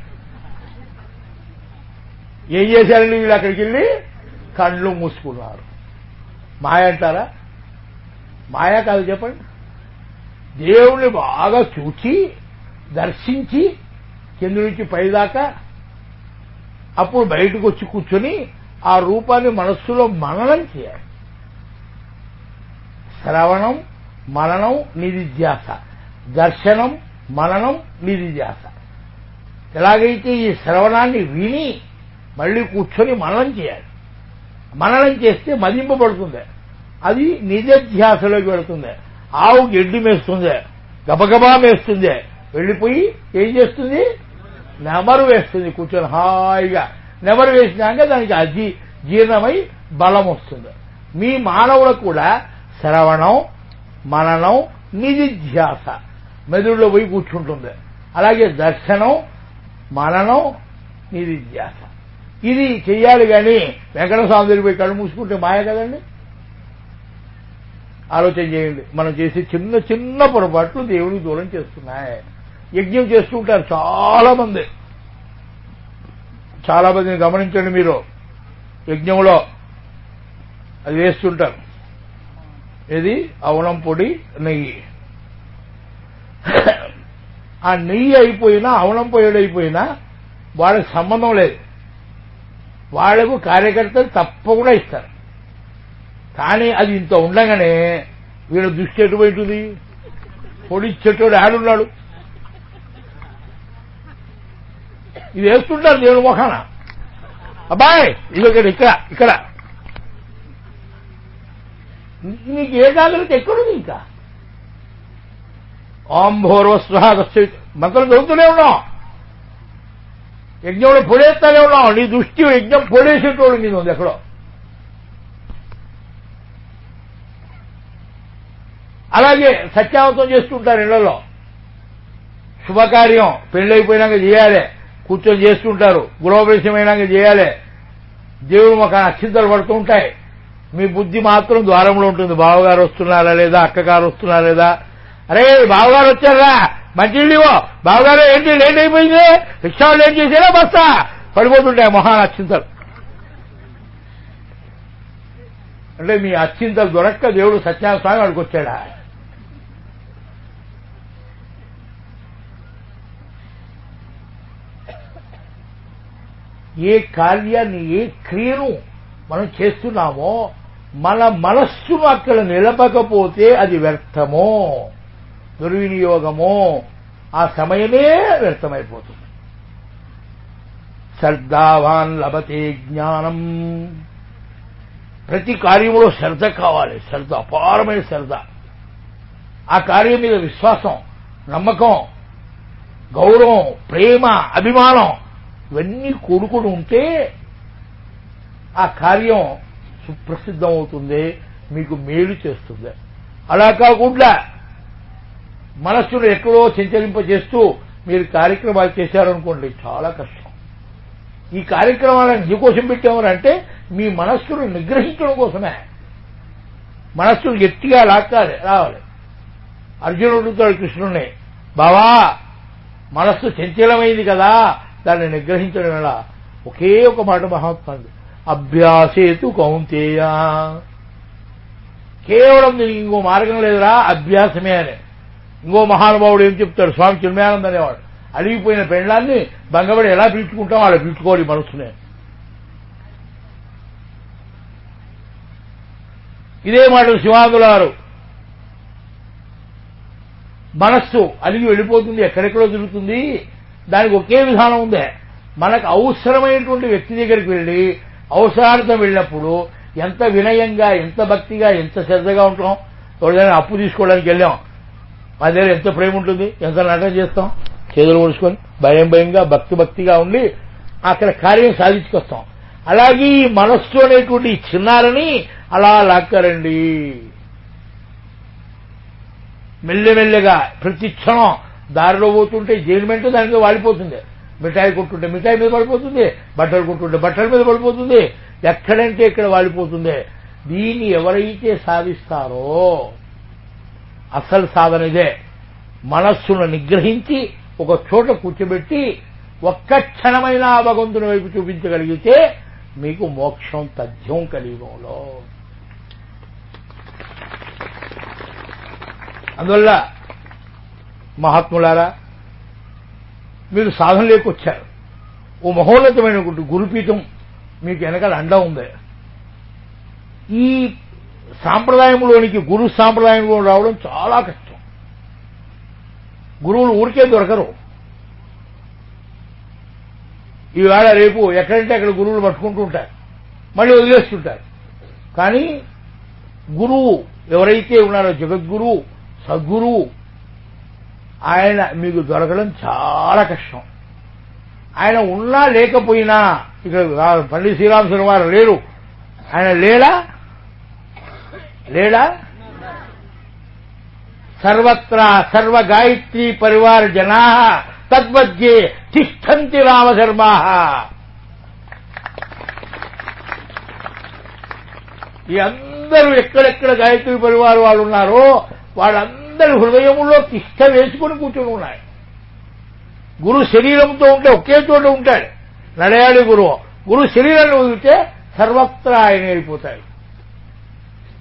[SPEAKER 1] ఏం చేశారండి వీళ్ళు అక్కడికి వెళ్ళి కళ్ళు మూసుకున్నారు మాయ అంటారా మాయా కాదు చెప్పండి దేవుణ్ణి బాగా చూచి దర్శించి కింద నుంచి పైదాకా అప్పుడు బయటకు వచ్చి కూర్చొని ఆ రూపాన్ని మనస్సులో మననం చేయాలి శ్రవణం మననం నిధిధ్యాస దర్శనం మననం నిధిధ్యాస ఎలాగైతే ఈ శ్రవణాన్ని విని మళ్ళీ కూర్చొని మననం చేయాలి మననం చేస్తే మదింపబడుతుంది అది నిజధ్యాసలోకి వెళుతుంది ఆవు గడ్డి మేస్తుంది గబగబా మేస్తుంది వెళ్ళిపోయి ఏం చేస్తుంది నెమరు వేస్తుంది కూర్చొని హాయిగా నెమరు వేసినాక దానికి అజీ జీర్ణమై బలం వస్తుంది మీ మానవులకు కూడా శ్రవణం మననం నిధిధ్యాస మెదుడులో పోయి కూర్చుంటుంది అలాగే దర్శనం మననం నిధిధ్యాస ఇది చెయ్యాలి కానీ వెంకటస్వామి దగ్గర పోయి కళ్ళు మూసుకుంటే మాయ కదండి ఆలోచన చేయండి మనం చేసే చిన్న చిన్న పొరపాట్లు దేవునికి దూరం చేస్తున్నాయి యజ్ఞం చేస్తుంటారు చాలా మంది చాలా మందిని గమనించండి మీరు యజ్ఞంలో అది వేస్తుంటారు ఇది అవనం పొడి నెయ్యి ఆ నెయ్యి అయిపోయినా అవనం పొడి అయిపోయినా వాళ్ళకి సంబంధం లేదు వాళ్లకు కార్యకర్తలు తప్పకుండా ఇస్తారు కానీ అది ఇంత ఉండగానే వీళ్ళ దృష్టి ఎటువైతుంది పొడిచ్చేటోడు ఆడున్నాడు ఇది వేస్తుంటారు దేవుని మొఖాన అబ్బాయ్ ఇది ఇక్కడ ఇక్కడ ఇక్కడ నీకు ఏ జాగ్రత్త ఎక్కడుంది ఇంకా ఓం భోర్వస్వ మంత్రం చదువుతూనే ఉన్నాం యజ్ఞంలో పొడేస్తానే ఉన్నాం నీ దృష్టి యజ్ఞం పొడేసేటోడు మీద ఉంది ఎక్కడో అలాగే సత్యావతం చేస్తుంటారు ఇళ్లలో శుభకార్యం పెళ్ళైపోయినాక చేయాలి కూర్చొని చేస్తుంటారు గృహప్రవేశం అయినాక చేయాలి దేవుడు ఒక అక్షింతలు పడుతూ ఉంటాయి మీ బుద్ధి మాత్రం ద్వారంలో ఉంటుంది బావగారు వస్తున్నారా లేదా అక్కగారు వస్తున్నారా లేదా అరే బావగారు వచ్చారా మంచినీళ్ళు ఇవ్వు బావగారు ఏంటి లేట్ అయిపోయింది రిక్షా లేట్ చేసేలా బస్తా పడిపోతుంటాయి మొహాన్ అక్షింతలు అంటే మీ అత్యంతలు దొరక్క దేవుడు సత్యనారాయణ స్వామి వాడికి వచ్చాడా ఏ కార్యాన్ని ఏ క్రియను మనం చేస్తున్నామో మన మనస్సును అక్కడ నిలపకపోతే అది వ్యర్థమో దుర్వినియోగమో ఆ సమయమే వ్యర్థమైపోతుంది శ్రద్ధావాన్ లభతే జ్ఞానం ప్రతి కార్యంలో శ్రద్ధ కావాలి శ్రద్ధ అపారమైన శ్రద్ధ ఆ కార్యం మీద విశ్వాసం నమ్మకం గౌరవం ప్రేమ అభిమానం ఇవన్నీ కూడుకుని ఉంటే ఆ కార్యం సుప్రసిద్ధం అవుతుంది మీకు మేలు చేస్తుంది అలా కాకుండా మనస్సును ఎక్కడో చించలింప చేస్తూ మీరు కార్యక్రమాలు చేశారనుకోండి చాలా కష్టం ఈ కార్యక్రమాలను ఎందుకోసం పెట్టామనంటే మీ మనస్సును నిగ్రహించడం కోసమే మనస్సును గట్టిగా లాక్కాలి రావాలి అర్జునుడు అడుగుతాడు కృష్ణుణ్ణి బావా మనస్సు చంచలమైంది కదా దాన్ని నిగ్రహించడం ఎలా ఒకే ఒక మాట మహాత్మా అభ్యాసేతు కౌంతేయ కేవలం దీనికి ఇంకో మార్గం లేదురా అభ్యాసమే అని ఇంకో మహానుభావుడు ఏం చెప్తాడు స్వామి చిన్మయానంద అనేవాడు అడిగిపోయిన పెండ్లాన్ని బంగబడి ఎలా పీల్చుకుంటాం అలా పీల్చుకోవాలి మనసునే ఇదే మాట శివాంగుల వారు మనస్సు అలిగి వెళ్ళిపోతుంది ఎక్కడెక్కడో తిరుగుతుంది దానికి ఒకే విధానం ఉందే మనకు అవసరమైనటువంటి వ్యక్తి దగ్గరికి వెళ్ళి అవసరార్థం వెళ్ళినప్పుడు ఎంత వినయంగా ఎంత భక్తిగా ఎంత శ్రద్ధగా ఉంటాం ఎవరిదైనా అప్పు తీసుకోవడానికి వెళ్ళాం మా దగ్గర ఎంత ప్రేమ ఉంటుంది ఎంత నటన చేస్తాం చేతులు ముడుచుకొని భయం భయంగా భక్తి భక్తిగా ఉండి అక్కడ కార్యం సాధించుకొస్తాం అలాగే ఈ మనస్సు అనేటువంటి ఈ చిన్నారని అలా లాక్కరండి మెల్లమెల్లగా ప్రతి క్షణం దారిలో పోతుంటే జైల్మెంట్ దాని మీద వాడిపోతుంది మిఠాయి కొట్టుంటే మిఠాయి మీద పడిపోతుంది బట్టలు కొట్టుంటే బట్టల మీద పడిపోతుంది ఎక్కడంటే ఇక్కడ వాడిపోతుంది దీన్ని ఎవరైతే సాధిస్తారో అసలు సాధన ఇదే మనస్సును నిగ్రహించి ఒక చోట కూర్చోబెట్టి ఒక్క క్షణమైన ఆ భగవంతుని వైపు చూపించగలిగితే మీకు మోక్షం తథ్యం కలియుగంలో అందువల్ల మహాత్ములారా మీరు సాధన లేకొచ్చారు ఓ మహోన్నతమైనటువంటి గురుపీఠం మీకు వెనకాల అండ ఉంది ఈ సాంప్రదాయంలోనికి గురు సాంప్రదాయంలో రావడం చాలా కష్టం గురువులు ఊరికే దొరకరు ఈవేళ రేపు ఎక్కడంటే అక్కడ గురువులు పట్టుకుంటూ ఉంటారు మళ్ళీ వదిలేస్తుంటారు కానీ గురువు ఎవరైతే ఉన్నారో జగద్గురువు సద్గురువు ఆయన మీకు దొరకడం చాలా కష్టం ఆయన ఉన్నా లేకపోయినా ఇక్కడ పండిత్ శ్రీరామచంద్ర వారు లేరు ఆయన లేడా లేడా సర్వత్రా సర్వ గాయత్రి పరివార జనా తద్మధ్యే తిష్టంతి రామశర్మా ఈ అందరూ ఎక్కడెక్కడ గాయత్రి పరివార వాళ్ళు ఉన్నారో వాళ్ళందరి హృదయములో తిష్ట వేసుకుని కూర్చొని ఉన్నాయి గురు శరీరంతో ఉంటే ఒకే చోట ఉంటాడు నడయాడి గురువు గురు శరీరాన్ని వదిలితే సర్వత్రా ఆయన అయిపోతాడు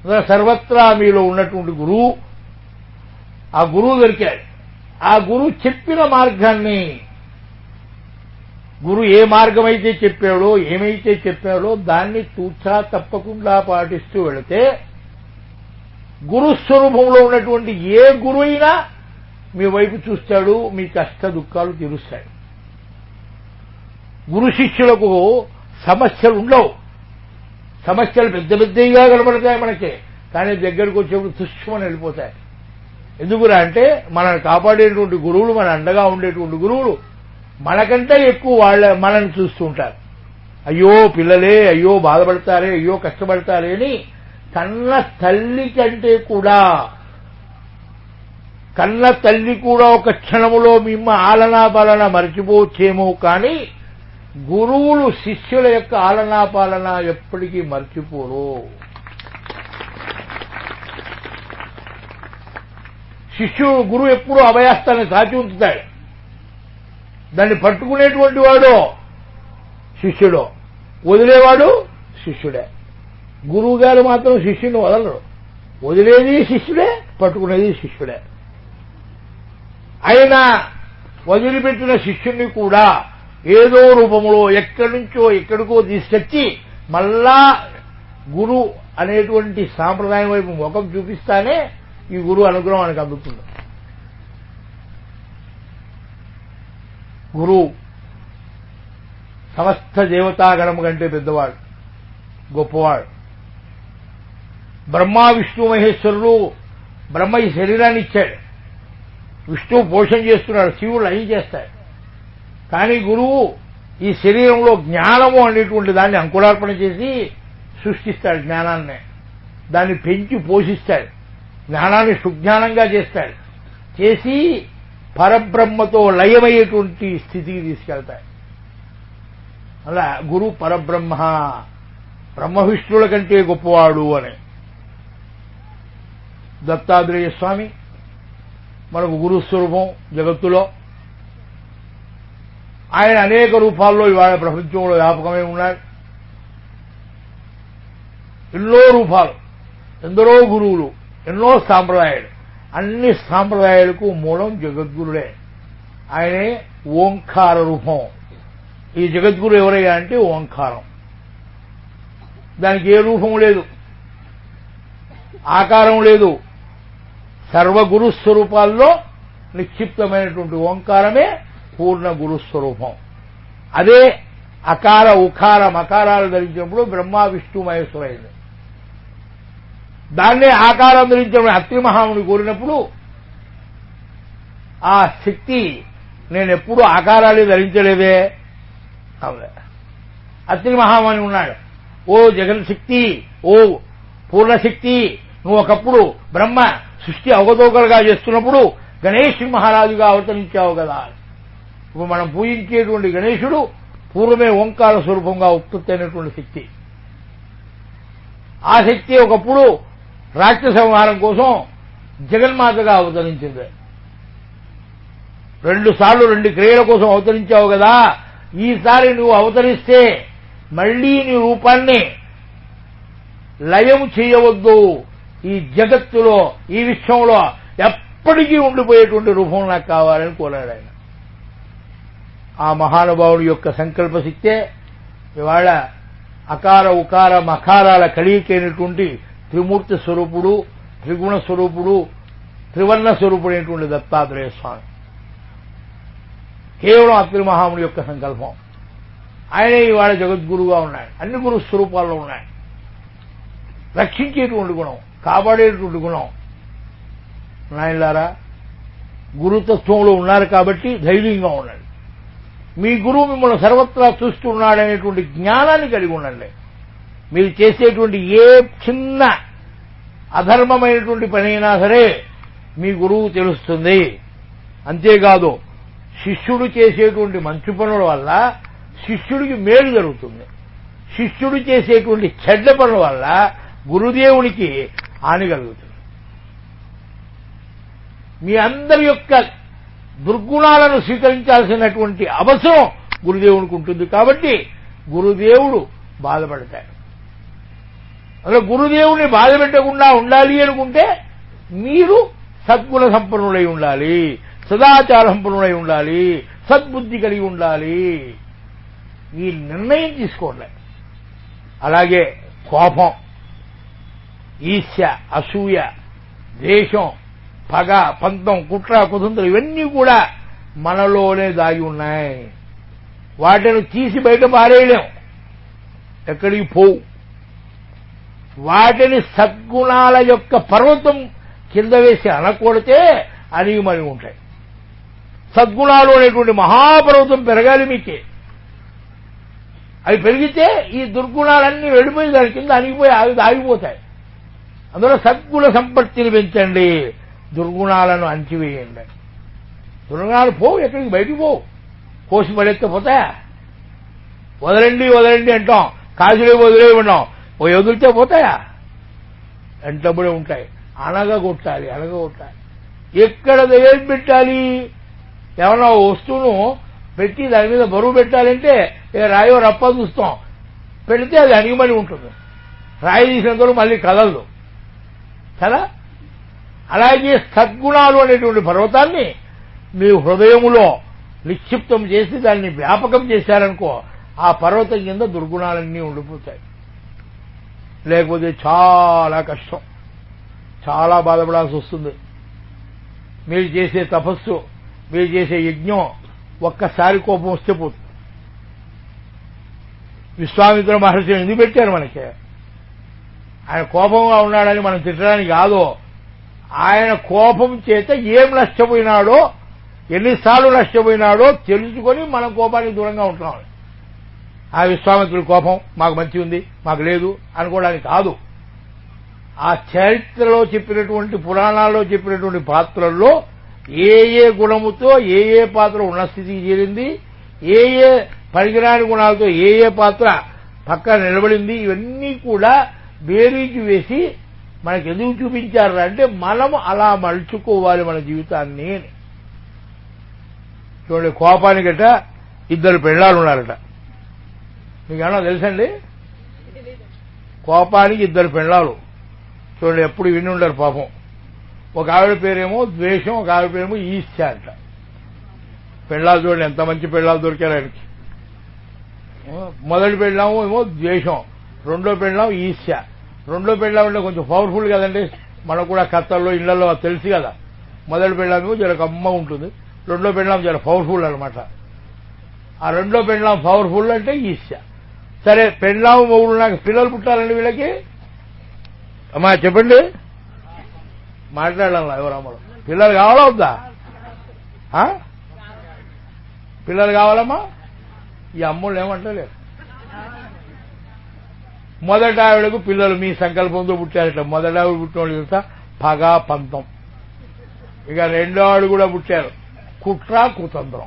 [SPEAKER 1] సర్వత్రా మీలో ఉన్నటువంటి గురువు ఆ గురువు దొరికాడు ఆ గురువు చెప్పిన మార్గాన్ని గురు ఏ మార్గం అయితే చెప్పాడో ఏమైతే చెప్పాడో దాన్ని తూచా తప్పకుండా పాటిస్తూ వెళితే గురుస్వరూపంలో ఉన్నటువంటి ఏ గురువు అయినా మీ వైపు చూస్తాడు మీ కష్ట దుఃఖాలు తీరుస్తాడు గురు శిష్యులకు సమస్యలు ఉండవు సమస్యలు పెద్ద పెద్దగా కనబడతాయి మనకి కానీ దగ్గరకు వచ్చేప్పుడు తుష్మని వెళ్ళిపోతాయి ఎందుకురా అంటే మనల్ని కాపాడేటువంటి గురువులు మన అండగా ఉండేటువంటి గురువులు మనకంటే ఎక్కువ వాళ్ళ మనల్ని చూస్తూ ఉంటారు అయ్యో పిల్లలే అయ్యో బాధపడతారే అయ్యో కష్టపడతారే అని కన్న తల్లి కంటే కూడా కన్న తల్లి కూడా ఒక క్షణములో మిమ్మ ఆలనా పాలన మర్చిపోవచ్చేమో కానీ గురువులు శిష్యుల యొక్క ఆలనా పాలన ఎప్పటికీ మర్చిపోరు శిష్యుడు గురువు ఎప్పుడూ అభయాస్తాన్ని సాచి ఉంచుతాడు దాన్ని పట్టుకునేటువంటి వాడు శిష్యుడు వదిలేవాడు శిష్యుడే గురువు గారు మాత్రం శిష్యుని వదలరు వదిలేది శిష్యుడే పట్టుకునేది శిష్యుడే ఆయన వదిలిపెట్టిన శిష్యుణ్ణి కూడా ఏదో రూపంలో ఎక్కడి నుంచో ఎక్కడికో తీసుకొచ్చి మళ్ళా గురు అనేటువంటి సాంప్రదాయం వైపు ముఖం చూపిస్తానే ఈ గురువు అనుగ్రహం మనకు అందుతుంది గురువు సమస్త దేవతాగణం కంటే పెద్దవాడు గొప్పవాడు బ్రహ్మ విష్ణు మహేశ్వరులు బ్రహ్మ ఈ శరీరాన్ని ఇచ్చాడు విష్ణువు పోషణ చేస్తున్నాడు శివుడు లయం చేస్తాడు కానీ గురువు ఈ శరీరంలో జ్ఞానము అనేటువంటి దాన్ని అంకురార్పణ చేసి సృష్టిస్తాడు జ్ఞానాన్ని దాన్ని పెంచి పోషిస్తాడు జ్ఞానాన్ని సుజ్ఞానంగా చేస్తాడు చేసి పరబ్రహ్మతో లయమయ్యేటువంటి స్థితికి తీసుకెళ్తాడు అలా గురు పరబ్రహ్మ బ్రహ్మ విష్ణువుల కంటే గొప్పవాడు అని దత్తాత్రేయ స్వామి మనకు గురుస్వరూపం జగత్తులో ఆయన అనేక రూపాల్లో ఇవాళ ప్రపంచంలో వ్యాపకమై ఉన్నాడు ఎన్నో రూపాలు ఎందరో గురువులు ఎన్నో సాంప్రదాయాలు అన్ని సాంప్రదాయాలకు మూలం జగద్గురుడే ఆయనే ఓంకార రూపం ఈ జగద్గురు ఎవరయ్యా అంటే ఓంకారం దానికి ఏ రూపం లేదు ఆకారం లేదు సర్వగురు స్వరూపాల్లో నిక్షిప్తమైనటువంటి ఓంకారమే పూర్ణ గురు స్వరూపం అదే అకార ఉకార మకారాలు ధరించినప్పుడు బ్రహ్మ విష్ణు మహేశ్వరైంది దాన్నే ఆకారం ధరించిన అత్రి మహాముని కోరినప్పుడు ఆ శక్తి నేను ఎప్పుడూ ఆకారాలు ధరించలేదే అవునా అత్రి మహాముని ఉన్నాడు ఓ జగన్శక్తి ఓ పూర్ణశక్తి నువ్వు ఒకప్పుడు బ్రహ్మ సృష్టి అవగతోకలుగా చేస్తున్నప్పుడు గణేష్ మహారాజుగా అవతరించావు కదా ఇప్పుడు మనం పూజించేటువంటి గణేశుడు పూర్వమే ఓంకార స్వరూపంగా ఉత్పత్తి అయినటువంటి శక్తి ఆ శక్తి ఒకప్పుడు రాక్షస సంహారం కోసం జగన్మాతగా అవతరించింది రెండు సార్లు రెండు క్రియల కోసం అవతరించావు కదా ఈసారి నువ్వు అవతరిస్తే మళ్లీ నీ రూపాన్ని లయం చేయవద్దు ఈ జగత్తులో ఈ విశ్వంలో ఎప్పటికీ ఉండిపోయేటువంటి రూపం నాకు కావాలని కోరాడు ఆయన ఆ మహానుభావుడి యొక్క సంకల్ప శక్తే ఇవాళ అకార ఉకార మకారాల కలిగికైనటువంటి త్రిమూర్తి స్వరూపుడు త్రిగుణ స్వరూపుడు త్రివర్ణ స్వరూపుడైనటువంటి దత్తాత్రేయ స్వామి కేవలం అత్రి మహాముని యొక్క సంకల్పం ఆయనే ఇవాళ జగద్గురుగా ఉన్నాడు అన్ని గురు స్వరూపాల్లో ఉన్నాడు రక్షించేటువంటి గుణం కాపాడేటువంటి గుణం నాయనలారా గురుతత్వంలో ఉన్నారు కాబట్టి ధైర్యంగా ఉండండి మీ గురువు మిమ్మల్ని సర్వత్రా చూస్తున్నాడనేటువంటి జ్ఞానాన్ని కలిగి ఉండండి మీరు చేసేటువంటి ఏ చిన్న అధర్మమైనటువంటి పని అయినా సరే మీ గురువు తెలుస్తుంది అంతేకాదు శిష్యుడు చేసేటువంటి మంచి పనుల వల్ల శిష్యుడికి మేలు జరుగుతుంది శిష్యుడు చేసేటువంటి చెడ్డ పనుల వల్ల గురుదేవునికి హాని కలుగుతుంది మీ అందరి యొక్క దుర్గుణాలను స్వీకరించాల్సినటువంటి అవసరం గురుదేవునికి ఉంటుంది కాబట్టి గురుదేవుడు బాధపడతాడు అసలు గురుదేవుని బాధ పెట్టకుండా ఉండాలి అనుకుంటే మీరు సద్గుణ సంపన్నులై ఉండాలి సదాచార సంపన్నులై ఉండాలి సద్బుద్ధి కలిగి ఉండాలి ఈ నిర్ణయం తీసుకోండి అలాగే కోపం ఈర్ష్య అసూయ ద్వేషం పగ పంతం కుట్ర కుతంత్రం ఇవన్నీ కూడా మనలోనే దాగి ఉన్నాయి వాటిని తీసి బయట పారేయలేం ఎక్కడికి పోవు వాటిని సద్గుణాల యొక్క పర్వతం కింద వేసి అనకూడితే అనిగి మరి ఉంటాయి సద్గుణాలు అనేటువంటి మహాపర్వతం పెరగాలి మీకే అవి పెరిగితే ఈ దుర్గుణాలన్నీ వెళ్ళిపోయి దాని కింద అణిగిపోయి ఆగి ఆగిపోతాయి అందులో సద్గుణ సంపత్తిని పెంచండి దుర్గుణాలను అంచివేయండి దుర్గుణాలు పోవు ఎక్కడికి బయటికి పోవు కోసి పడెత్తపోతాయా వదలండి వదలండి అంటాం కాసులే వదిలే ఉన్నాం ఓ వదిలితే పోతాయా వెంటబడి ఉంటాయి అనగా కొట్టాలి అనగా కొట్టాలి ఎక్కడ ఏం పెట్టాలి ఏమన్నా ఓ వస్తువును పెట్టి దాని మీద బరువు పెట్టాలంటే ఏ రాయో రప్ప చూస్తాం పెడితే అది అణిగిమని ఉంటుంది రాయి తీసినంతలో మళ్ళీ కదలదు కదా అలాగే సద్గుణాలు అనేటువంటి పర్వతాన్ని మీ హృదయములో నిక్షిప్తం చేసి దాన్ని వ్యాపకం చేశారనుకో ఆ పర్వతం కింద దుర్గుణాలన్నీ ఉండిపోతాయి లేకపోతే చాలా కష్టం చాలా బాధపడాల్సి వస్తుంది మీరు చేసే తపస్సు మీరు చేసే యజ్ఞం ఒక్కసారి కోపం వస్తే పోతుంది విశ్వామిత్ర మహర్షి ఎందుకు పెట్టారు మనకి ఆయన కోపంగా ఉన్నాడని మనం తిట్టడానికి కాదు ఆయన కోపం చేత ఏం నష్టపోయినాడో ఎన్నిసార్లు నష్టపోయినాడో తెలుసుకొని మనం కోపానికి దూరంగా ఉంటున్నాం ఆ విశ్వామిత్రుడి కోపం మాకు మంచి ఉంది మాకు లేదు అనుకోవడానికి కాదు ఆ చరిత్రలో చెప్పినటువంటి పురాణాల్లో చెప్పినటువంటి పాత్రల్లో ఏ ఏ గుణముతో ఏ ఏ పాత్ర ఉన్న స్థితికి చేరింది ఏ ఏ పనికిరాని గుణాలతో ఏ ఏ పాత్ర పక్కన నిలబడింది ఇవన్నీ కూడా బేరీకి వేసి మనకి ఎందుకు చూపించారు అంటే మనం అలా మలుచుకోవాలి మన జీవితాన్ని అని. చూడండి కోపానికట ఇద్దరు పెళ్ళాలు ఉన్నారట మీకు ఏమన్నా తెలుసండి కోపానికి ఇద్దరు పెళ్ళాలు చూడండి ఎప్పుడు విని ఉండరు పాపం ఒక ఆవిడ పేరేమో ద్వేషం ఒక ఆవిడ పేరేమో ఈర్ష్య అంట పెళ్ళాలు చూడండి ఎంత మంచి పెళ్ళాలు దొరికారు ఆయనకి మొదటి పెళ్ళాము ఏమో ద్వేషం రెండో పెళ్ళాం ఈర్ష్య రెండో పెళ్ళాం అంటే కొంచెం పవర్ఫుల్ కదండి మనకు కూడా కత్తల్లో ఇళ్లలో తెలుసు కదా మొదటి పెళ్ళామేమో జర అమ్మ ఉంటుంది రెండో పెళ్ళాం జర పవర్ఫుల్ అనమాట ఆ రెండో పెళ్ళాం పవర్ఫుల్ అంటే ఈర్ష్య సరే పెళ్ళాం మొగుడు నాకు పిల్లలు పుట్టాలండి వీళ్ళకి అమ్మా చెప్పండి మాట్లాడాలా ఎవరమ్మలు పిల్లలు కావాలా వద్దా ఆ? పిల్లలు కావాలమ్మా ఈ అమ్ముళ్ళు ఏమంటలేరు మొదట ఆవిడకు పిల్లలు మీ సంకల్పంతో పుట్టారట మొదట ఆవిడ పుట్టిన వాళ్ళు తెలుసా పగ పంతం ఇక రెండో ఆవిడ కూడా పుట్టారు కుట్ర కుతంత్రం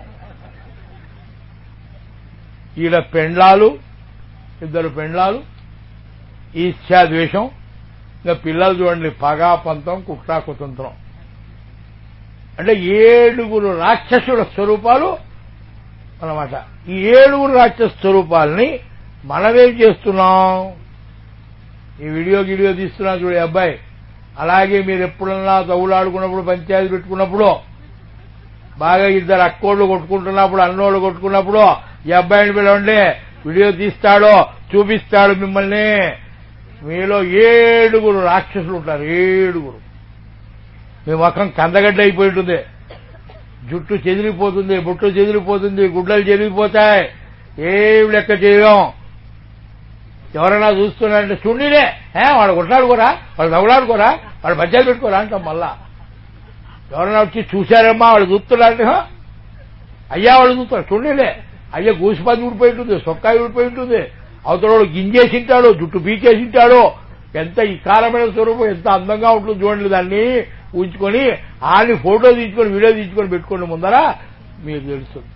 [SPEAKER 1] ఈడ పెండ్లాలు ఇద్దరు పెండ్లాలు ఈర్ష్యా ద్వేషం ఇంకా పిల్లలు చూడండి పగా పంతం కుట్ర కుతంత్రం అంటే ఏడుగురు రాక్షసుల స్వరూపాలు అన్నమాట ఈ ఏడుగురు రాక్షస స్వరూపాలని మనమేం చేస్తున్నాం ఈ వీడియో గిడియో తీస్తున్నాం చూడు ఈ అబ్బాయి అలాగే మీరు ఎప్పుడన్నా తగులాడుకున్నప్పుడు పంచాయతీ పెట్టుకున్నప్పుడు బాగా ఇద్దరు అక్కోళ్ళు కొట్టుకుంటున్నప్పుడు అన్నోళ్ళు కొట్టుకున్నప్పుడు ఈ అబ్బాయిని పిలవండి వీడియో తీస్తాడో చూపిస్తాడు మిమ్మల్ని మీలో ఏడుగురు రాక్షసులు ఉంటారు ఏడుగురు మీ ముఖం కందగడ్డ అయిపోయి ఉంటుంది జుట్టు చెదిరిపోతుంది బుట్టు చెదిరిపోతుంది గుడ్డలు చెదిరిపోతాయి ఏమి లెక్క చేయం ఎవరైనా చూస్తున్నారంటే చూడినే ఏ వాడు కొట్లాడుకోరా వాడు తగులాడుకోరా వాడు బజ్జాలు పెట్టుకోరా అంటాం మళ్ళా ఎవరైనా వచ్చి చూశారమ్మా వాళ్ళు చూస్తున్నారంటే "హ? అయ్యా వాళ్ళు చూస్తారు చూడలే అయ్యా గూసిపది ఊడిపోయి ఉంటుంది సొక్కాయి ఊడిపోయి ఉంటుంది అవతల గింజేసి ఉంటాడు జుట్టు పీకేసి ఉంటాడు ఎంత ఈ కాలమైన స్వరూపం ఎంత అందంగా ఉంటుంది చూడండి దాన్ని ఉంచుకొని ఆని ఫోటో తీసుకొని వీడియో తీసుకొని పెట్టుకోండి ముందర మీకు తెలుస్తుంది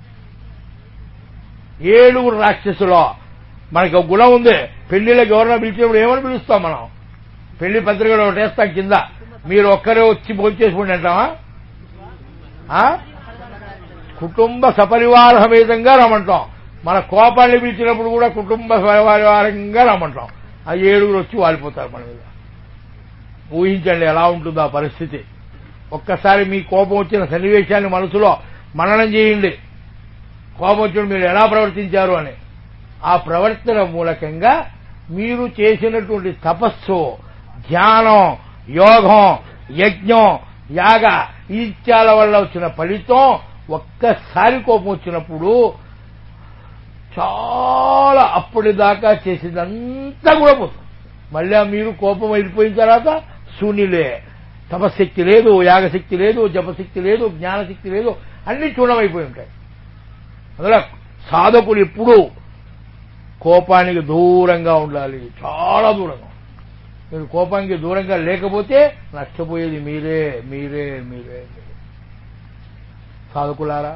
[SPEAKER 1] ఏడుగురు రాక్షసులో మనకి ఒక గుణం ఉంది పెళ్లిళ్ళకి ఎవరైనా పిలిచినప్పుడు ఏమని పిలుస్తాం మనం పెళ్లి పత్రికలో ఒకటి వేస్తాం కింద మీరు ఒక్కరే వచ్చి భోంచేసుకోండి అంటామా ఆ? కుటుంబ సపరివార సమేతంగా రమ్మంటాం మన కోపాన్ని పిలిచినప్పుడు కూడా కుటుంబ సపరివారంగా రమ్మంటాం ఆ ఏడుగురు వచ్చి వాలిపోతారు మన మీద ఊహించండి ఎలా ఉంటుందో ఆ పరిస్థితి ఒక్కసారి మీ కోపం వచ్చిన సన్నివేశాన్ని మనసులో మననం చేయండి కోపం వచ్చిన మీరు ఎలా ప్రవర్తించారు అని ఆ ప్రవర్తన మూలకంగా మీరు చేసినటువంటి తపస్సు ధ్యానం యోగం యజ్ఞం యాగ ఈత్యాల వల్ల వచ్చిన ఫలితం ఒక్కసారి కోపం వచ్చినప్పుడు చాలా అప్పటిదాకా చేసిందంతా కూడా పోతుంది మళ్ళీ ఆ మీరు కోపం వెళ్ళిపోయిన తర్వాత శూన్యులే తపశక్తి లేదు యాగశక్తి లేదు జపశక్తి లేదు జ్ఞానశక్తి లేదు అన్ని చూడమైపోయి ఉంటాయి అందులో సాధకులు ఎప్పుడూ కోపానికి దూరంగా ఉండాలి చాలా దూరంగా మీరు కోపానికి దూరంగా లేకపోతే నష్టపోయేది మీరే మీరే మీరే మీరే సాధకులారా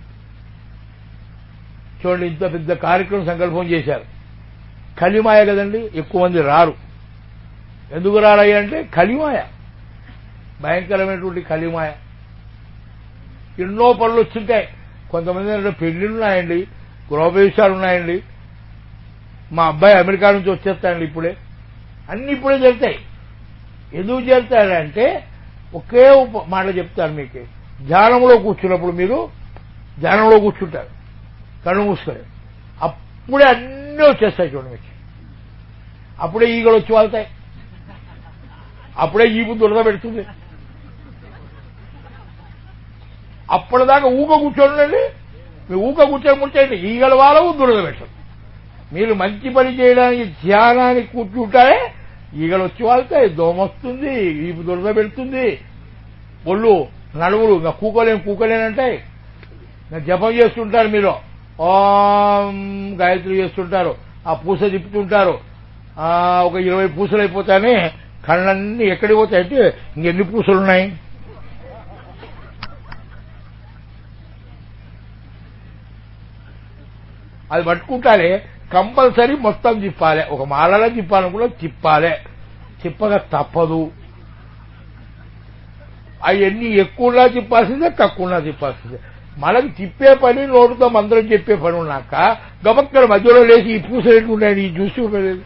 [SPEAKER 1] చూడండి ఇంత పెద్ద కార్యక్రమం సంకల్పం చేశారు కలిమాయ కదండి ఎక్కువ మంది రారు ఎందుకు రారయ్య అంటే కలిమాయ భయంకరమైనటువంటి కలిమాయ ఎన్నో పనులు వచ్చుంటాయి కొంతమంది అంటే పెళ్లిళ్ళు ఉన్నాయండి గృహప్రవేశాలు ఉన్నాయండి మా అబ్బాయి అమెరికా నుంచి వచ్చేస్తాయండి ఇప్పుడే అన్ని ఇప్పుడే జరుగుతాయి ఎందుకు జరుగుతాయంటే ఒకే ఉప- మాట చెప్తాను మీకు ధ్యానంలో కూర్చున్నప్పుడు మీరు ధ్యానంలో కూర్చుంటారు కళ్ళు మూసుకొని అప్పుడే అన్నీ వచ్చేస్తాయి చూడండి మీకు అప్పుడే ఈగలు వచ్చి వాళ్తాయి అప్పుడే ఈపు దురద పెడుతుంది అప్పటిదాకా ఊక కూర్చోండి మీ ఊక కూర్చొని కూర్చోండి ఈగల వాళ్ళవు దురద పెట్టదు మీరు మంచి పని చేయడానికి ధ్యానానికి కూర్చుంటారే ఈగలు వచ్చి వాళ్తాయి దోమ వస్తుంది ఈపు దురద పెడుతుంది ఒళ్ళు నడువులు ఇంకా కూకోలేం కూకోలేనంటాయి ఇంకా జపం చేస్తుంటారు మీరు ఓం గాయత్రి చేస్తుంటారు ఆ పూస తిప్పుతుంటారు ఆ ఒక ఇరవై పూసలు అయిపోతానే కళ్ళన్నీ ఎక్కడికి పోతాయంటే ఇంకెన్ని పూసలు ఉన్నాయి అది పట్టుకుంటారే కంపల్సరీ మొత్తం తిప్పాలి ఒక మాలలో తిప్పాలనుకున్నా తిప్పాలి తిప్పగా తప్పదు అవన్నీ ఎక్కువలా తిప్పాల్సిందే తక్కువలా తిప్పాల్సిందే మనకి తిప్పే పని నోటుతో మంత్రం చెప్పే పని ఉన్నాక గబక్కల మధ్యలో లేచి ఈ పూసలు ఎట్టుకుంటాయి ఈ చూసి ఉండలేదు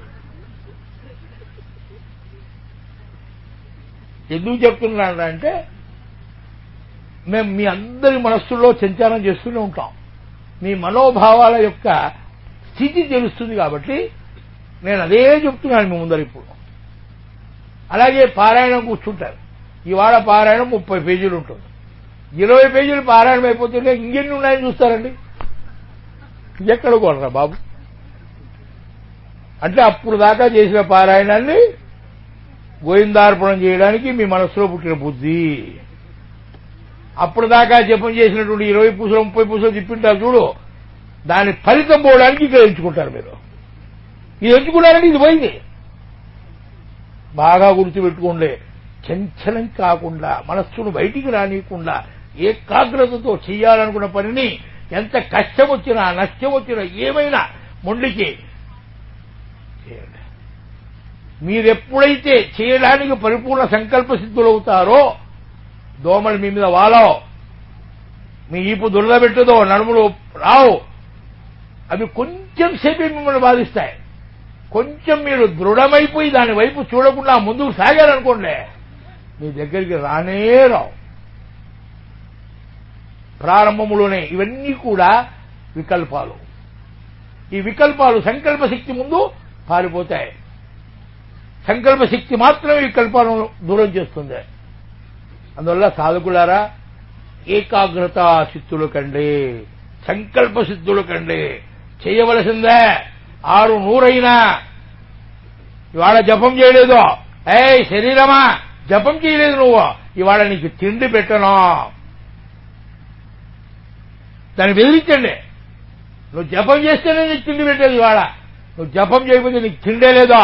[SPEAKER 1] ఎందుకు చెప్తున్నాను అంటే మేము మీ అందరి మనస్సుల్లో సంచారం చేస్తూనే ఉంటాం మీ మనోభావాల యొక్క స్థితి తెలుస్తుంది కాబట్టి నేను అదే చెప్తున్నాను మీ ముందర ఇప్పుడు అలాగే పారాయణం కూర్చుంటారు ఇవాళ పారాయణం ముప్పై పేజీలు ఉంటుంది ఇరవై పేజీలు పారాయణం అయిపోతుంటే ఇంకెన్ని ఉన్నాయని చూస్తారండి ఎక్కడ కొనరా బాబు అంటే అప్పుడు దాకా చేసిన పారాయణాన్ని గోవిందార్పణం చేయడానికి మీ మనసులో పుట్టిన బుద్ధి అప్పుడు దాకా జపం చేసినటువంటి ఇరవై పూసలు ముప్పై పూసలు తిప్పింటారు చూడు దాని ఫలితం పోవడానికి ఇక్కడ ఎంచుకుంటారు మీరు ఇది ఎంచుకున్నారంటే ఇది పోయింది బాగా గుర్తుపెట్టుకోండి చంచలం కాకుండా మనస్సును బయటికి రానియకుండా ఏకాగ్రతతో చేయాలనుకున్న పనిని ఎంత కష్టం వచ్చినా నష్టం వచ్చినా ఏమైనా మొండికి చేయండి మీరెప్పుడైతే చేయడానికి పరిపూర్ణ సంకల్ప సిద్ధులవుతారో దోమలు మీ మీద వాలవు మీ ఈపు దురదబెట్టదో నడుములు రావు అవి కొంచెం సేపే మిమ్మల్ని బాధిస్తాయి కొంచెం మీరు దృఢమైపోయి దాని వైపు చూడకుండా ముందుకు సాగారనుకోండి మీ దగ్గరికి రానే రావు ప్రారంభములోనే ఇవన్నీ కూడా వికల్పాలు ఈ వికల్పాలు సంకల్ప శక్తి ముందు పారిపోతాయి సంకల్ప శక్తి మాత్రమే వికల్పాలను దూరం చేస్తుంది అందువల్ల సాధకులారా ఏకాగ్రత సిద్ధులు కండి సంకల్ప సిద్ధులు కండి చేయవలసిందే ఆరు నూరైనా ఇవాళ జపం చేయలేదు ఏ శరీరమా జపం చేయలేదు నువ్వు ఇవాళ నీకు తిండి పెట్టను దాన్ని బెదిరించండి నువ్వు జపం చేస్తేనే నీకు తిండి పెట్టేది ఇవాళ నువ్వు జపం చేయకపోతే నీకు తిండే లేదో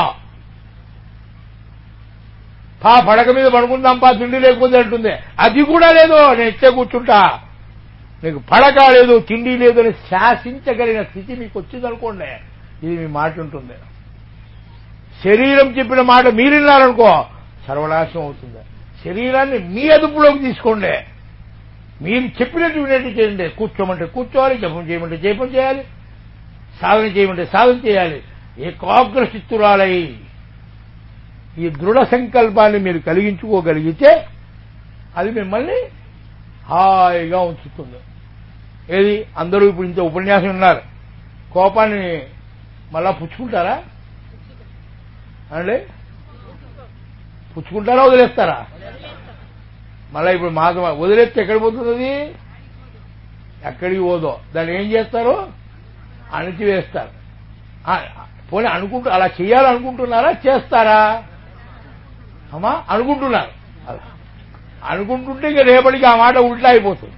[SPEAKER 1] పా పడక మీద పడుకుందాం పా తిండి లేకపోతే అంటుంది అది కూడా లేదు నేను ఇచ్చే కూర్చుంటా నీకు పడక లేదు తిండి లేదు అని శాసించగలిగిన స్థితి మీకు వచ్చిందనుకోండి ఇది మీ మాట ఉంటుంది శరీరం చెప్పిన మాట మీరిన్నారనుకో సర్వనాశనం అవుతుంది శరీరాన్ని మీ అదుపులోకి తీసుకోండి మీరు చెప్పినట్టు వినట్టు చేయండి కూర్చోమంటే కూర్చోవాలి జపం చేయమంటే జపం చేయాలి సాధన చేయమంటే సాధన చేయాలి ఏకాగ్ర చిత్తురాలై ఈ దృఢ సంకల్పాన్ని మీరు కలిగించుకోగలిగితే అది మిమ్మల్ని హాయిగా ఉంచుతుంది ఏది అందరూ ఇప్పుడు ఇంత ఉపన్యాసం ఉన్నారు కోపాన్ని మళ్ళా పుచ్చుకుంటారా అండి పుచ్చుకుంటారా వదిలేస్తారా మళ్ళా ఇప్పుడు మాకు వదిలేస్తే ఎక్కడ పోతుంది ఎక్కడికి పోదో దాన్ని ఏం చేస్తారు అణిచివేస్తారు ఆ, పోనీ అనుకుంటూ అలా చేయాలనుకుంటున్నారా చేస్తారా అమ్మా అనుకుంటున్నారు అలా అనుకుంటుంటే ఇక రేపటికి ఆ మాట ఉల్టా అయిపోతుంది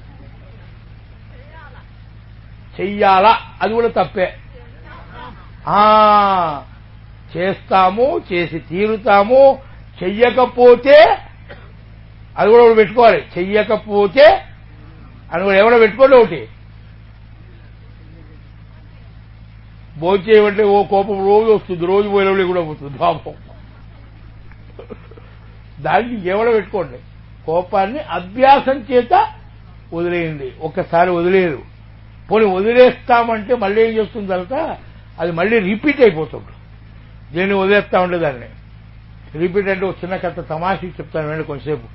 [SPEAKER 1] చెయ్యాలా అది కూడా తప్పే ఆ చేస్తాము చేసి తీరుతాము చెయ్యకపోతే అది కూడా ఒకటి పెట్టుకోవాలి చెయ్యకపోతే అని కూడా ఎవడో పెట్టుకోండి ఒకటి భోజేయమంటే ఓ కోపం రోజు వస్తుంది రోజు పోయిన కూడా పోతుంది పాపం దానికి ఎవడో పెట్టుకోండి కోపాన్ని అభ్యాసం చేత వదిలేయండి ఒక్కసారి వదిలేరు పోనీ వదిలేస్తామంటే మళ్ళీ ఏం చేస్తుంది తర్వాత అది మళ్ళీ రిపీట్ అయిపోతుంది దేన్ని వదిలేస్తామంటే దాన్ని రిపీట్ అంటే ఒక చిన్న కథ తమాషకి చెప్తాను వెండి కొంచెంసేపు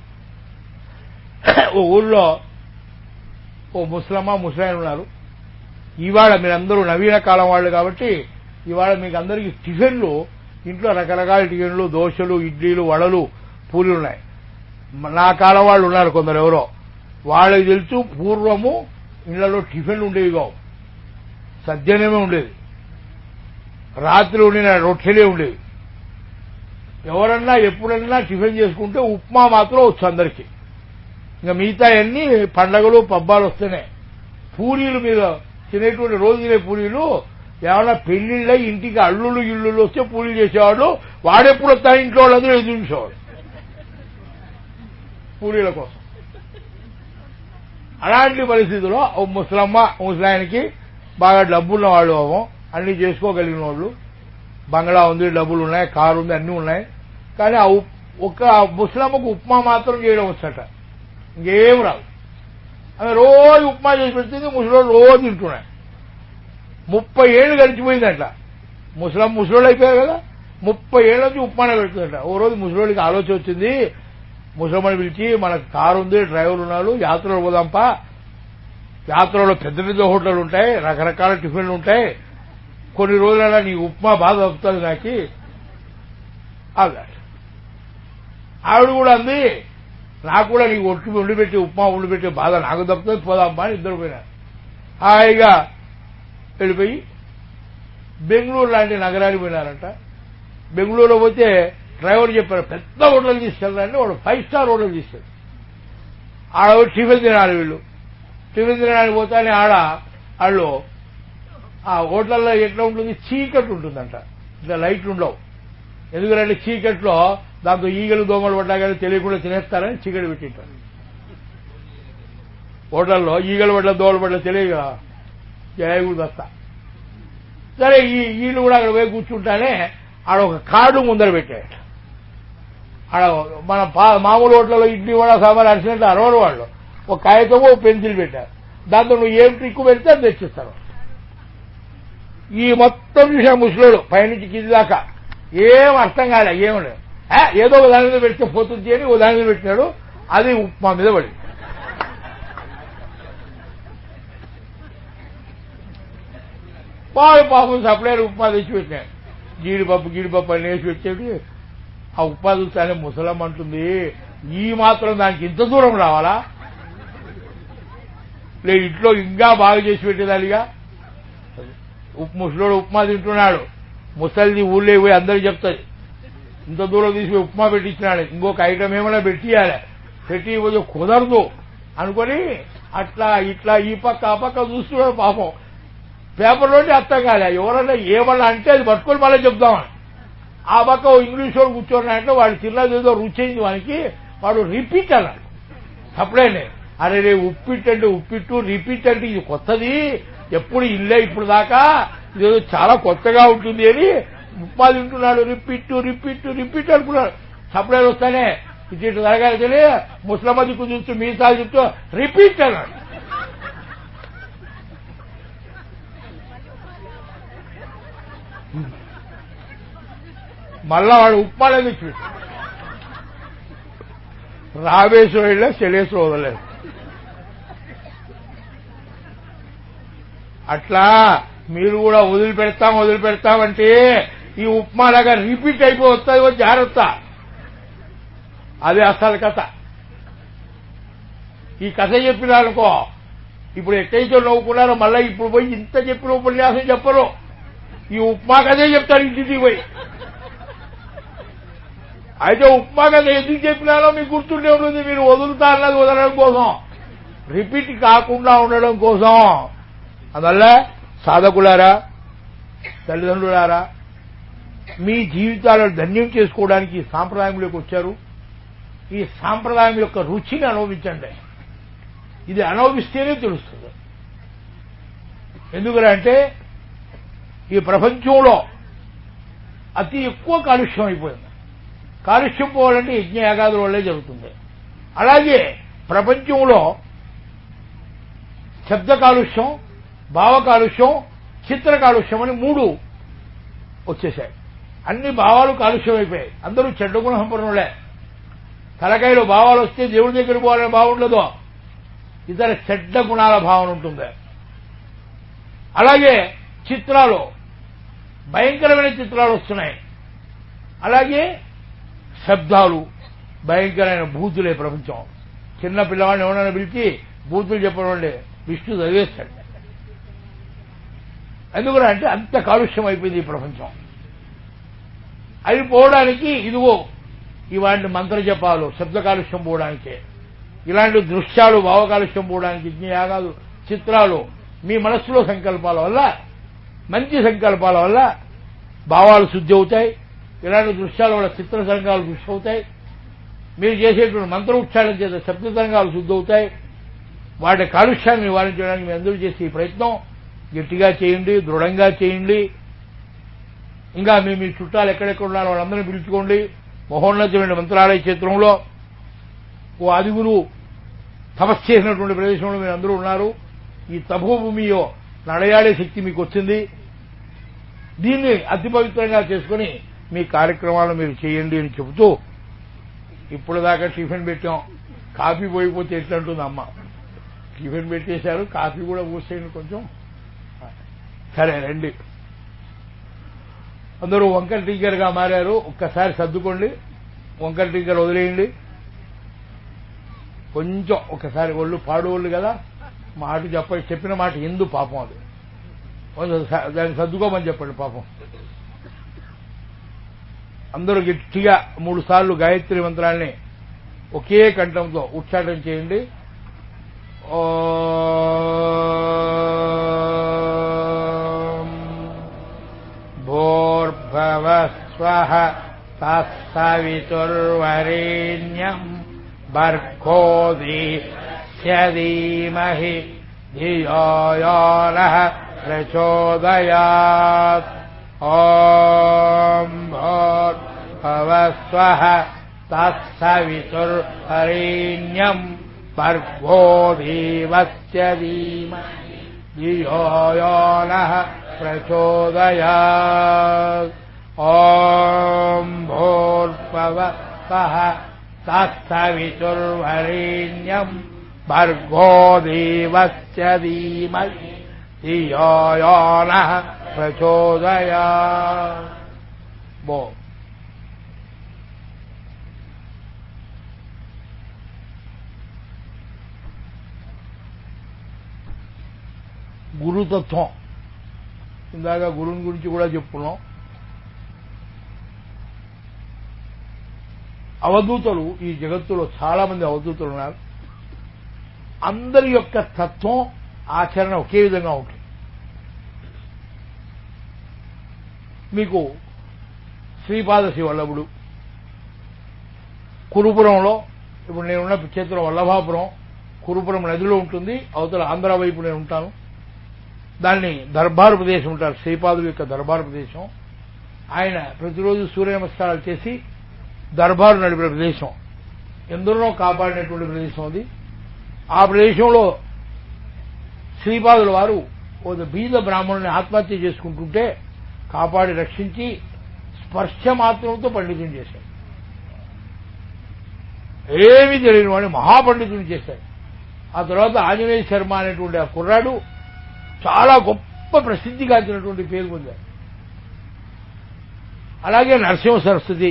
[SPEAKER 1] ఓ ఊళ్ళో ఓ ముస్లమా ముస్లాయన్ ఉన్నారు ఇవాళ మీరందరూ నవీన కాలం వాళ్ళు కాబట్టి ఇవాళ మీకు అందరికీ టిఫిన్లు ఇంట్లో రకరకాల టిఫిన్లు దోశలు ఇడ్లీలు వడలు పూలు ఉన్నాయి నా కాలం వాళ్ళు ఉన్నారు కొందరు ఎవరో వాళ్ళకి తెలుసు పూర్వము ఇళ్లలో టిఫిన్లు ఉండేవి కావు సద్యనేమే ఉండేది రాత్రి ఉండిన రొట్టెలే ఉండేవి ఎవరన్నా ఎప్పుడన్నా టిఫిన్ చేసుకుంటే ఉప్మా మాత్రం వచ్చు అందరికీ ఇంకా మిగతా అన్ని పండగలు పబ్బాలు వస్తున్నాయి పూరీలు మీద తినేటువంటి రోజు తినే పూరీలు ఏమన్నా పెళ్లిళ్ళ ఇంటికి అల్లుళ్ళు ఇల్లుళ్ళు వస్తే పూరీలు చేసేవాడు వాడెప్పుడు వస్తా ఇంట్లో వాళ్ళందరూ ఎదురు చూసేవాడు పూరీల కోసం అలాంటి పరిస్థితుల్లో ఓ ముసలమ్మ ముసలాయనకి బాగా డబ్బున్న వాళ్ళు ఏమో అన్ని చేసుకోగలిగిన వాళ్ళు బంగ్లా ఉంది డబ్బులు ఉన్నాయి కారు ఉంది అన్ని ఉన్నాయి కానీ ఆ ఉప్- ఒక ముసలమ్మకు ఉప్మా మాత్రం చేయడం వచ్చట ఇంకేం రాదు ఆమె రోజు ఉప్మా చేసి పెడుతుంది ముసలోళ్ళు రోజు తింటున్నాయి ముప్పై ఏళ్ళు గడిచిపోయిందంట ముసలం ముసలోళ్ళు అయిపోయారు కదా ముప్పై ఏళ్ళ నుంచి ఉప్మానే పెడుతుందంట ఓ రోజు ముసలోళ్ళకి ఆలోచన వచ్చింది ముసలమ్మని పిలిచి మనకు కారు ఉంది డ్రైవర్ ఉన్నాడు యాత్రలో పోదాంపా యాత్రలో పెద్ద పెద్ద హోటళ్ళు ఉంటాయి రకరకాల టిఫిన్లు ఉంటాయి కొన్ని రోజులలో నీ ఉప్మా బాగా దొరుకుతుంది నాకు అన్నాడు ఆవిడ కూడా అంది నాకు కూడా నీకు ఒట్టు ఉండిపెట్టి ఉప్మా ఉండిపెట్టి బాధ నాకు దొరుకుతుంది పోదాంపా అని ఇద్దరు పోయినారు హాయిగా వెళ్ళిపోయి బెంగళూరు లాంటి నగరానికి పోయినారంట బెంగళూరులో పోతే డ్రైవర్ చెప్పారు పెద్ద హోటల్ తీసుకెళ్ళాలంటే వాడు ఫైవ్ స్టార్ హోటల్ తీసుకెళ్ళి ఆడ పోయి టిఫిన్ తినాలి వీళ్ళు టిఫిన్ తినడానికి పోతానే ఆడ వాళ్ళు ఆ హోటల్లో ఎట్లా ఉంటుంది చీకటి ఉంటుందంట ఇట్లా లైట్లు ఉండవు ఎందుకంటే చీకట్లో దాంతో ఈగలు దోమలు పడ్డా కానీ తెలియకుండా తినేస్తారని చీకటి పెట్టింటారు హోటల్లో ఈగలు పడ్డ దోమలు పడ్డ తెలియదు కదా జయగుడు దస్తా సరే ఈ వీళ్ళు కూడా అక్కడ పోయి కూర్చుంటానే ఆడ ఒక కార్డు ముందర పెట్టాడు ఆడ మన పా- మామూలు హోటల్లో ఇడ్లీ కూడా సాంబార్ అరిసినట్టు అరవరు వాళ్ళు ఒక కాగితము ఒక పెన్సిల్ పెట్టారు దాంతో నువ్వు ఏం ట్రిక్ పెడితే అది తెచ్చిస్తారు ఈ మొత్తం విషయం ముసలోడు పైనుంచి కింది దాకా ఏం అర్థం కాలే ఏం లేదు ఆ, ఏదో ఒక దాని మీద పెడితే పోతుంది అని ఓ దాని మీద పెట్టినాడు అది ఉప్మా మీద పడి వాడు పాపం సప్లైర్ ఉప్మా తెచ్చి పెట్టినాడు జీడిపప్పు గీడిపప్పు అని వేసి పెట్టేది ఆ ఉప్మా చూస్తానే ముసలం అంటుంది ఈ మాత్రం దానికి ఇంత దూరం రావాలా లే ఇంట్లో ఇంకా బాగా చేసి పెట్టేదానిగా ఉప్ ముసలోడు ఉప్మా తింటున్నాడు ముసలిది ఊళ్ళో పోయి అందరికి చెప్తుంది ఇంత దూరం తీసుకుపోయి ఉప్మా పెట్టించినాడు ఇంకొక ఐటమ్ ఏమైనా పెట్టియాలి పెట్టి కొంచెం కుదరదు అనుకొని అట్లా ఇట్లా ఈ పక్క ఆ పక్క చూస్తున్నాడు పాపం పేపర్లోనే అర్థం కాలే ఎవరన్నా ఏమన్నా అంటే అది పట్టుకొని మళ్ళీ చెప్దామని ఆ పక్క ఓ ఇంగ్లీష్ వాడు కూర్చోన్నాయంటే వాడు తిన్నది ఏదో రుచింది వానికి వాడు రిపీట్ అన్నాడు అప్పుడే అరే రే ఉప్పిట్ అంటే ఉప్పిట్టు రిపీట్ అంటే ఇది కొత్తది ఎప్పుడు ఇల్లే ఇప్పుడు దాకా ఇదేదో చాలా కొత్తగా ఉంటుంది అని ఉప్మా తింటున్నాడు రిపీట్ రిపీట్ రిపీట్ అనుకున్నాడు సప్లై వస్తానే ఇది ఇటు తరగాలి ముస్లమ్మ దిక్కు చూస్తూ మీసాలు చెప్తూ రిపీట్ అన్నాడు మళ్ళా వాడు ఉప్మాలే తెచ్చి రావేశ్వరం వెళ్ళా శలేశ్వరం వదలేదు అట్లా మీరు కూడా వదిలిపెడతాం వదిలిపెడతామంటే ఈ ఉప్మాలాగా రిపీట్ అయిపోతుంది జాగ్రత్త అదే అసలు కథ ఈ కథ చెప్పినారనుకో ఇప్పుడు ఎక్కడైతే నవ్వుకున్నారో మళ్ళీ ఇప్పుడు పోయి ఇంత చెప్పిన ఉపన్యాసం చెప్పరు ఈ ఉప్మా కథే చెప్తారు ఇంటికి పోయి అయితే ఉప్మా కథ ఎందుకు చెప్పినారో మీకు గుర్తుండే ఉంటుంది మీరు వదులుతా అన్నది వదలడం కోసం రిపీట్ కాకుండా ఉండడం కోసం అందువల్ల సాధకులారా తల్లిదండ్రులారా మీ జీవితాలను ధన్యం చేసుకోవడానికి ఈ సాంప్రదాయంలోకి వచ్చారు ఈ సాంప్రదాయం యొక్క రుచిని అనుభవించండి ఇది అనుభవిస్తేనే తెలుస్తుంది ఎందుకంటే ఈ ప్రపంచంలో అతి ఎక్కువ కాలుష్యం అయిపోయింది కాలుష్యం పోవాలంటే యజ్ఞయాగాదుల వల్లే జరుగుతుంది అలాగే ప్రపంచంలో శబ్ద కాలుష్యం భావ కాలుష్యం చిత్ర కాలుష్యం అని మూడు వచ్చేసాయి అన్ని భావాలు కాలుష్యం అయిపోయాయి అందరూ చెడ్డ గుణ సంపన్నులే తలకాయలో భావాలు వస్తే దేవుడి దగ్గర పోవాలనే భావం ఉండదు ఇతర చెడ్డ గుణాల భావన ఉంటుంది అలాగే చిత్రాలు భయంకరమైన చిత్రాలు వస్తున్నాయి అలాగే శబ్దాలు భయంకరమైన బూతులే ప్రపంచం చిన్న పిల్లవాడిని ఎవరైనా పిలిచి బూతులు చెప్పడం విష్ణు చదివేస్తాడు ఎందుకురా అంటే అంత కాలుష్యం అయిపోయింది ఈ ప్రపంచం అవి పోవడానికి ఇదిగో ఇవాంటి మంత్ర జపాలు శబ్ద కాలుష్యం పోవడానికే ఇలాంటి దృశ్యాలు భావ కాలుష్యం పోవడానికి యజ్ఞయాగాలు చిత్రాలు మీ మనస్సులో సంకల్పాల వల్ల మంచి సంకల్పాల వల్ల భావాలు శుద్ధి అవుతాయి ఇలాంటి దృశ్యాల వల్ల చిత్ర తరంగాలు శుద్ధి అవుతాయి మీరు చేసేటువంటి మంత్ర ఉచ్చారణ చేత శబ్ద తరంగాలు శుద్ధి అవుతాయి వాటి కాలుష్యాన్ని నివారించడానికి మీ అందరూ చేసే ఈ ప్రయత్నం గట్టిగా చేయండి దృఢంగా చేయండి ఇంకా మీ మీ చుట్టాలు ఎక్కడెక్కడ ఉన్నారో వాళ్ళందరినీ పిలుచుకోండి మహోన్నతమైన మంత్రాలయ క్షేత్రంలో ఓ ఆదిగురు తపస్సు చేసినటువంటి ప్రదేశంలో మీరు అందరూ ఉన్నారు ఈ తపోభూమిలో నడయాడే శక్తి మీకు వచ్చింది దీన్ని అతి పవిత్రంగా చేసుకుని మీ కార్యక్రమాలు మీరు చేయండి అని చెబుతూ ఇప్పుడు దాకా టిఫిన్ పెట్టాం కాఫీ పోయిపోతే ఎట్లంటుంది అమ్మ టిఫిన్ పెట్టేశారు కాఫీ కూడా పోసేయండి కొంచెం సరే రండి అందరూ వంకర టీచర్ గా మారారు ఒక్కసారి సర్దుకోండి వంకర టీచర్ వదిలేయండి కొంచెం ఒకసారి ఒళ్ళు పాడోళ్ళు కదా మాట చెప్ప చెప్పిన మాట ఎందు పాపం అది కొంచెం స- దాన్ని సర్దుకోమని చెప్పండి పాపం అందరూ గట్టిగా మూడు సార్లు గాయత్రి మంత్రాల్ని ఒకే కంఠంతో ఉచ్చాటన చేయండి ఓం भूर्भवस्वः तत्सवितुर्वरेण्यम् भर्गोदीस्य धीमहि धियो यो नः प्रचोदयात् ॐ भूर्भवस्वः तत्सवितुर्वरेण्यम् भर्गोदेवस्य धीमहि धियो यो नः प्रचोदयात् ॐ भूर्भवः तत्सवितुर्वरेण्यम् भर्गो देवस्य धीमहि धियो यो नः प्रचोदयात् बो గురుతత్వం ఇందాక గురువుని గురించి కూడా చెప్పుకున్నాం అవధూతలు ఈ జగత్తులో చాలా మంది అవధూతలు ఉన్నారు అందరి యొక్క తత్వం ఆచరణ ఒకే విధంగా ఉంటుంది మీకు శ్రీపాద శివల్లభుడు కురుపురంలో ఇప్పుడు నేనున్న క్షేత్రం వల్లభాపురం కురుపురం నదిలో ఉంటుంది అవతల ఆంధ్ర వైపు నేను ఉంటాను దాన్ని దర్బారు ప్రదేశం ఉంటారు శ్రీపాదుల యొక్క దర్బారు ప్రదేశం ఆయన ప్రతిరోజు సూర్య నమస్కారాలు చేసి దర్బారు నడిపిన ప్రదేశం ఎందరినో కాపాడినటువంటి ప్రదేశం అది ఆ ప్రదేశంలో శ్రీపాదుల వారు ఒక బీద బ్రాహ్మణుని ఆత్మహత్య చేసుకుంటుంటే కాపాడి రక్షించి స్పర్శ మాత్రంతో పండితుని చేశాడు ఏమీ తెలియని వాడిని మహాపండితుని చేశాడు ఆ తర్వాత ఆంజనేయ శర్మ అనేటువంటి ఆ కుర్రాడు చాలా గొప్ప ప్రసిద్ధిగాంచినటువంటి పేరు పొందాడు అలాగే నరసింహ సరస్వతి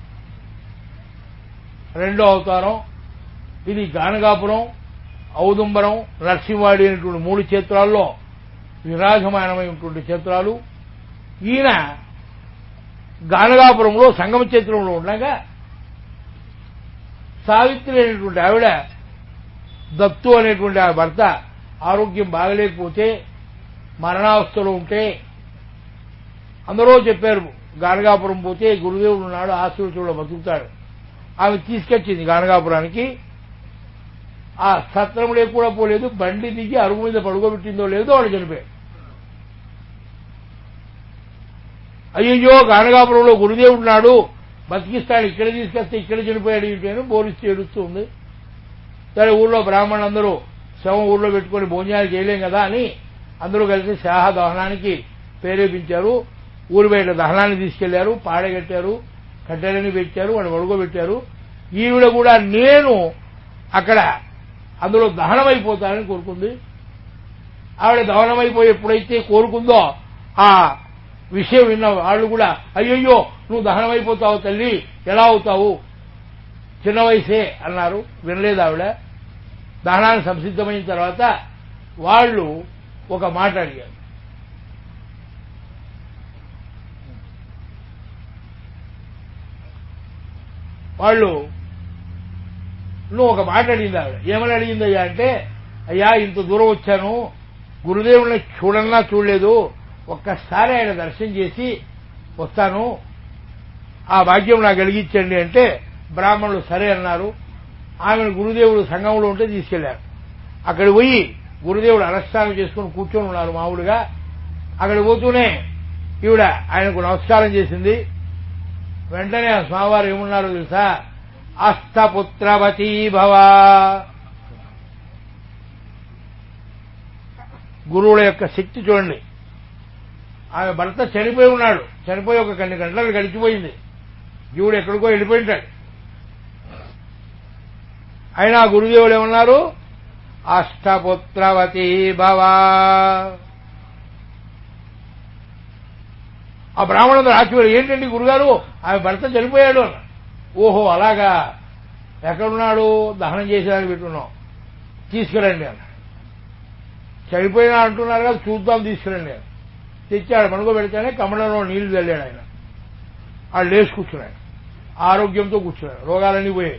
[SPEAKER 1] రెండో అవతారం ఇది గానగాపురం ఔదుంబరం నరసింహవాడి అనేటువంటి మూడు క్షేత్రాల్లో విరాజమానమైనటువంటి క్షేత్రాలు ఈయన గానగాపురంలో సంగమ క్షేత్రంలో ఉండగా సావిత్రి అనేటువంటి ఆవిడ దత్తు అనేటువంటి ఆ భర్త ఆరోగ్యం బాగలేకపోతే మరణావస్థలో ఉంటే అందరూ చెప్పారు గానగాపురం పోతే గురుదేవుడు ఉన్నాడు ఆశీర్వచంలో బతుకుతాడు ఆమె తీసుకొచ్చింది గానగాపురానికి ఆ సత్రంలో కూడా పోలేదు బండి దిగి అరుగు మీద పడుకోబెట్టిందో లేదో వాడు చనిపోయాడు అయ్యో గానగాపురంలో గురుదేవుడు ఉన్నాడు బతికిస్తాడు ఇక్కడ తీసుకొస్తే ఇక్కడ చనిపోయాడు ఏంటని పోలీసు ఏడుస్తూ ఉంది సరే ఊళ్ళో బ్రాహ్మణులందరూ శవం ఊళ్ళో పెట్టుకొని భోజనాలు చేయలేం కదా అని అందరూ కలిసి శాహ దహనానికి ప్రేరేపించారు ఊరి బయట దహనాన్ని తీసుకెళ్లారు పాడగట్టారు కట్టెలని పెట్టారు వాడు పడుకోబెట్టారు ఈవిడ కూడా నేను అక్కడ అందులో దహనమైపోతానని కోరుకుంది ఆవిడ దహనమైపోయి ఎప్పుడైతే కోరుకుందో ఆ విషయం విన్న వాళ్ళు కూడా అయ్యయ్యో నువ్వు దహనమైపోతావు తల్లి ఎలా అవుతావు చిన్న వయసే అన్నారు వినలేదు ఆవిడ దహనాన్ని సంసిద్ధమైన తర్వాత వాళ్ళు ఒక మాట అడిగారు వాళ్ళు నువ్వు ఒక మాట అడిగింది ఆవిడ ఏమని అడిగిందయ్యా అంటే అయ్యా ఇంత దూరం వచ్చాను గురుదేవుని చూడన్నా చూడలేదు ఒక్కసారి ఆయన దర్శనం చేసి వస్తాను ఆ భాగ్యం నాకు కలిగించండి అంటే బ్రాహ్మణులు సరే అన్నారు ఆమెను గురుదేవుడు సంఘంలో ఉంటే తీసుకెళ్లారు అక్కడికి పోయి గురుదేవుడు అనుష్ఠానం చేసుకుని కూర్చొని ఉన్నారు మామూలుగా అక్కడికి పోతూనే ఈవిడ ఆయనకు నమస్కారం చేసింది వెంటనే ఆ స్వామివారు ఏమన్నారో తెలుసా అష్టపుత్రవతీ భవ గురువుల యొక్క శక్తి చూడండి ఆమె భర్త చనిపోయి ఉన్నాడు చనిపోయి ఒక కొన్ని గంటలు గడిచిపోయింది జీవుడు ఎక్కడికో వెళ్ళిపోయింటాడు అయినా గురుదేవులు ఏమన్నారు అష్టపుత్రవతీ భవ ఆ బ్రాహ్మణుడు ఆశ్చర్యం ఏంటండి గురుగారు ఆమె భర్త చనిపోయాడు అన్న ఓహో అలాగా ఎక్కడున్నాడు దహనం చేసేదానికి పెట్టున్నాం తీసుకురండి అన్న చనిపోయినా అంటున్నారు కదా చూద్దాం తీసుకురండి అని తెచ్చాడు మనుగో పెడితేనే కమలంలో నీళ్లు చల్లాడు ఆయన వాళ్ళు లేచి కూర్చున్నాడు ఆరోగ్యంతో కూర్చున్నాడు రోగాలన్నీ పోయాయి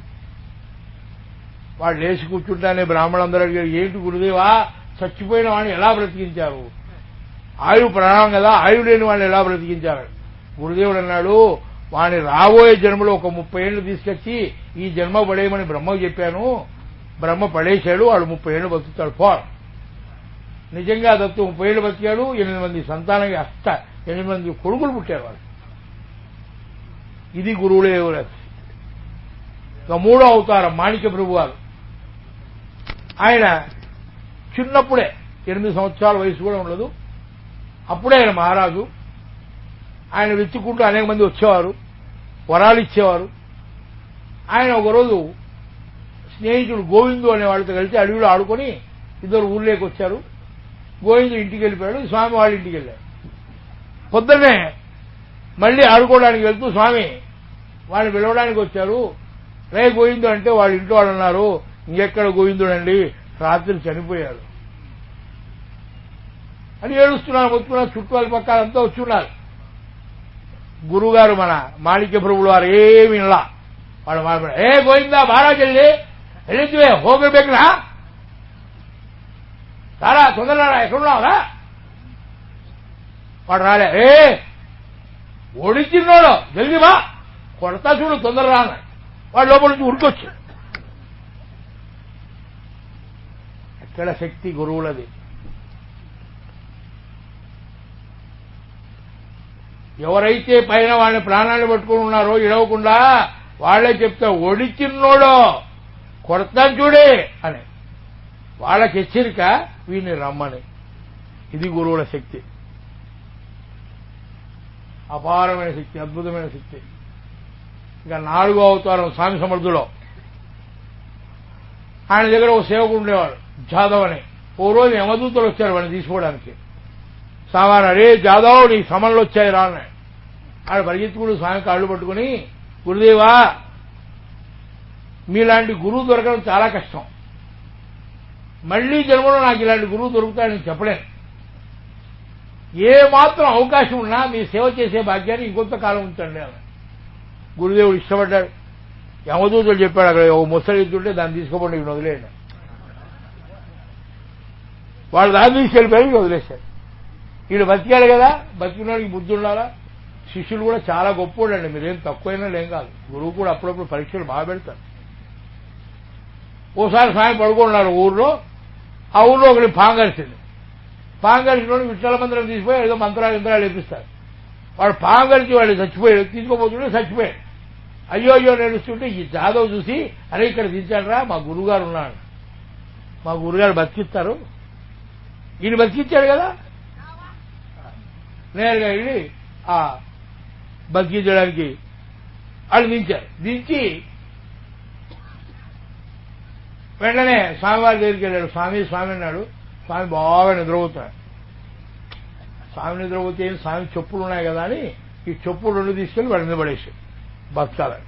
[SPEAKER 1] వాడు లేచి కూర్చుంటానే బ్రాహ్మణులందరూ అడిగారు ఏంటి గురుదేవా చచ్చిపోయిన వాడిని ఎలా బ్రతికించారు ఆయువు ప్రాణం కదా ఆయువు లేని వాడిని ఎలా బ్రతికించారు గురుదేవుడు అన్నాడు వాని రాబోయే జన్మలో ఒక ముప్పై ఏళ్ళు తీసుకొచ్చి ఈ జన్మ పడేయమని బ్రహ్మకు చెప్పాను బ్రహ్మ పడేశాడు వాడు ముప్పై ఏళ్ళు బతుకుతాడు పో నిజంగా దత్తు ముప్పై ఏళ్ళు బతికాడు ఎనిమిది మంది సంతానం అష్ట ఎనిమిది మంది కొడుకులు పుట్టారు వాళ్ళు ఇది గురువులే ఇక మూడో అవతారం మాణిక్య ప్రభు వారు ఆయన చిన్నప్పుడే ఎనిమిది సంవత్సరాల వయసు కూడా ఉండదు అప్పుడే ఆయన మహారాజు ఆయన వెతుక్కుంటూ అనేక మంది వచ్చేవారు వరాలు ఇచ్చేవారు ఆయన ఒకరోజు స్నేహితుడు గోవిందు అనే వాళ్ళతో కలిసి అడవిలో ఆడుకొని ఇద్దరు ఊర్లోకి వచ్చారు గోవిందు ఇంటికి వెళ్ళిపోయాడు స్వామి వాళ్ళ ఇంటికి వెళ్ళారు పొద్దున్నే మళ్ళీ ఆడుకోవడానికి వెళ్తూ స్వామి వాళ్ళని పిలవడానికి వచ్చారు రే గోవిందు అంటే వాళ్ళ ఇంట్లో వాళ్ళు అన్నారు ఇంకెక్కడ గోవిందుడండి రాత్రి చనిపోయాడు అని ఏడుస్తున్నారు మొత్తున్నారు చుట్టుపక్కల పక్కల అంతా వచ్చున్నారు గురుగారు మన మాణిక్య ప్రభులు వారు ఏమి ఇలా వాడు మాట్లాడు ఏ గోవిందా మహారాజ్ వెళ్ళి వెళ్ళిద్దువే ಹೋಗಬೇಕరా సారా తొందరరా ఎక్కడున్నావురా వాడు రాలే ఏ ఓడించినోడు జల్ది బా కొడతా చూడు తొందర రాన వాడు లోపల నుంచి ఉరికొచ్చాడు ఎక్కడ శక్తి గురువులది ఎవరైతే పైన వాళ్ళ ప్రాణాలు పట్టుకుని ఉన్నారో ఇడవకుండా వాళ్లే చెప్తా ఒడిచిన్నోడో కొడతాను చూడే అని వాళ్ళకి హెచ్చరిక వీడిని రమ్మని ఇది గురువుల శక్తి అపారమైన శక్తి అద్భుతమైన శక్తి ఇంకా నాలుగో అవతారం స్వామి సమర్థులో ఆయన దగ్గర ఒక సేవకుడు ఉండేవాడు జాదవ్ అని ఓ రోజు యమదూతలు వచ్చారు వాడిని తీసుకోవడానికి సామాన్ అరే జాదవ్ నీ సమన్లు వచ్చాయి రా అన్నాడు ఆడ పరిగెత్తుకుడు స్వామి కాళ్ళు పట్టుకుని గురుదేవా మీలాంటి గురువు దొరకడం చాలా కష్టం మళ్లీ జన్మలో నాకు ఇలాంటి గురువు దొరుకుతాడని చెప్పలేను ఏ మాత్రం అవకాశం ఉన్నా మీ సేవ చేసే భాగ్యాన్ని ఇంకొంతకాలం ఉంచండి అన్న గురుదేవుడు ఇష్టపడ్డాడు యమదూతులు చెప్పాడు అక్కడ ఓ ముసలి ఎత్తుంటే దాన్ని తీసుకోబడి ఈయన వదిలేయండి వాళ్ళు దాన్ని తీసుకెళ్ళిపోయి ఈయన వదిలేశారు వీడు బతికాడు కదా బతికినోడికి బుద్ధి ఉండాలా శిష్యులు కూడా చాలా గొప్పోడండి మీరేం తక్కువైనా లేం కాదు గురువు కూడా అప్పుడప్పుడు పరీక్షలు బాగా పెడతారు ఓసారి సాయం పడుకున్నారు ఊర్లో ఆ ఊర్లో ఒకటి పాంగరిసింది పాంగరిసిన విఠల మందిరం తీసిపోయి ఏదో మంత్రాలు యంత్రాలు వేపిస్తారు వాడు పాంగరిచి వాడు చచ్చిపోయాడు తీసుకోబోతుంటే చచ్చిపోయాడు అయ్యో అయ్యో నడుస్తుంటే ఈ జాదవ్ చూసి అరే ఇక్కడ దించాడరా మా గురువుగారు ఉన్నాడు మా గురుగారు బతికిస్తారు ఈయన బతికిచ్చాడు కదా నేరుగా వెళ్ళి ఆ బతికించడానికి వాళ్ళు దించారు దించి వెంటనే స్వామివారి దగ్గరికి వెళ్ళాడు స్వామి స్వామి అన్నాడు స్వామి బాగా నిద్రపోతున్నాడు స్వామి నిద్రపోతే ఏం స్వామి చెప్పులు ఉన్నాయి కదా అని ఈ చెప్పులు రెండు తీసుకెళ్లి వాడు నిలబడేసాడు బతకాలని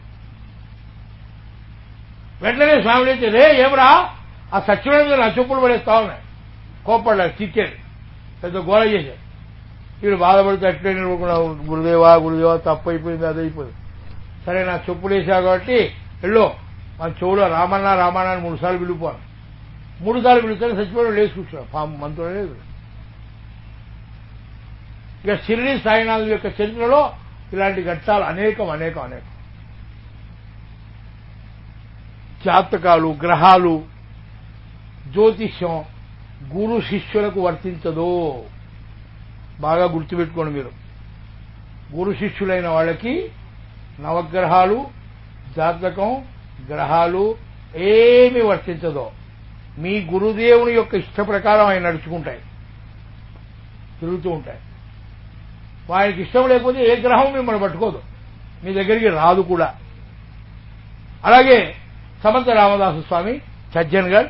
[SPEAKER 1] వెంటనే స్వామి లేచి రే ఏమరా ఆ సత్యమైన మీద నా చెప్పులు పడేస్తా ఉన్నాయి కోప్పడ్డాడు చిక్కాడు పెద్ద గోళ చేశాడు వీడు బాధపడితే అట్లే నిలబడుకున్నావు గురుదేవా గురుదేవా తప్పు అయిపోయింది అది అయిపోయింది సరే నా చెప్పులు వేసావు కాబట్టి వెళ్ళు మన చెవులో రామన్న రామన్న అని మూడు సార్లు పిలుపుకోను మూడు సార్లు పిలుస్తాను చచ్చిపోవడం లేచి కూర్చున్నాడు పాము మనతో లేదు ఇక షిరిడి సాయినాథ్ యొక్క చరిత్రలో ఇలాంటి ఘట్టాలు అనేకం అనేకం అనేకం జాతకాలు గ్రహాలు జ్యోతిష్యం గురు శిష్యులకు వర్తించదు బాగా గుర్తుపెట్టుకోండి మీరు గురు శిష్యులైన వాళ్ళకి నవగ్రహాలు జాతకం గ్రహాలు ఏమి వర్తించదో మీ గురుదేవుని యొక్క ఇష్ట ప్రకారం ఆయన నడుచుకుంటాయి తిరుగుతూ ఉంటాయి వారికి ఇష్టం లేకపోతే ఏ గ్రహం మిమ్మల్ని పట్టుకోదు మీ దగ్గరికి రాదు కూడా అలాగే సమర్థ రామదాసు స్వామి సజ్జన్గఢ్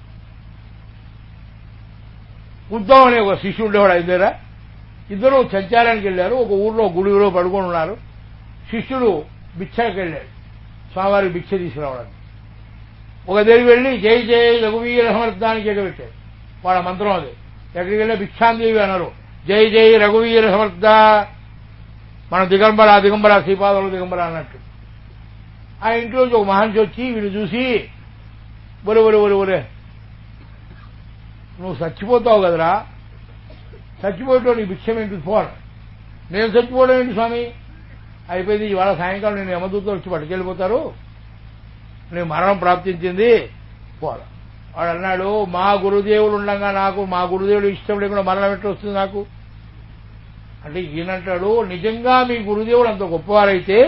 [SPEAKER 1] ఉద్ధవ్ అనే ఒక శిష్యుడు ఉండేవాడు ఆయన దగ్గర ఇద్దరు సంచారానికి వెళ్ళారు ఒక ఊర్లో గుడిలో పడుకొని ఉన్నారు శిష్యుడు భిక్షకి వెళ్ళాడు స్వామివారికి భిక్ష తీసుకురావడానికి ఒక దగ్గరికి వెళ్ళి జై జై రఘువీర సమర్థానికి ఎగబెట్టాడు వాళ్ళ మంత్రం అది ఎక్కడికి వెళ్ళి భిక్షాందేవి అన్నారు జై జై రఘువీర సమర్థ మన దిగంబర దిగంబర శ్రీపాదలు దిగంబర అన్నట్టు ఆ ఇంట్లోంచి ఒక మహర్షి వచ్చి వీడు చూసి ఒరే ఒరే ఒరే ఒరే నువ్వు చచ్చిపోతావు కదరా చచ్చిపోయేటో నీ భిక్షం ఏంటి పోను నేను చచ్చిపోవడం ఏంటి స్వామి అయిపోయింది ఇవాళ సాయంకాలం నేను యమదూతలు వచ్చి పట్టుకెళ్ళిపోతారు నేను మరణం ప్రాప్తించింది పోల వాడు అన్నాడు మా గురుదేవులు ఉండగా నాకు మా గురుదేవులు ఇష్టం లేకుండా మరణం ఎట్లా వస్తుంది నాకు అంటే ఈయనంటాడు నిజంగా మీ గురుదేవుడు అంత గొప్పవారైతే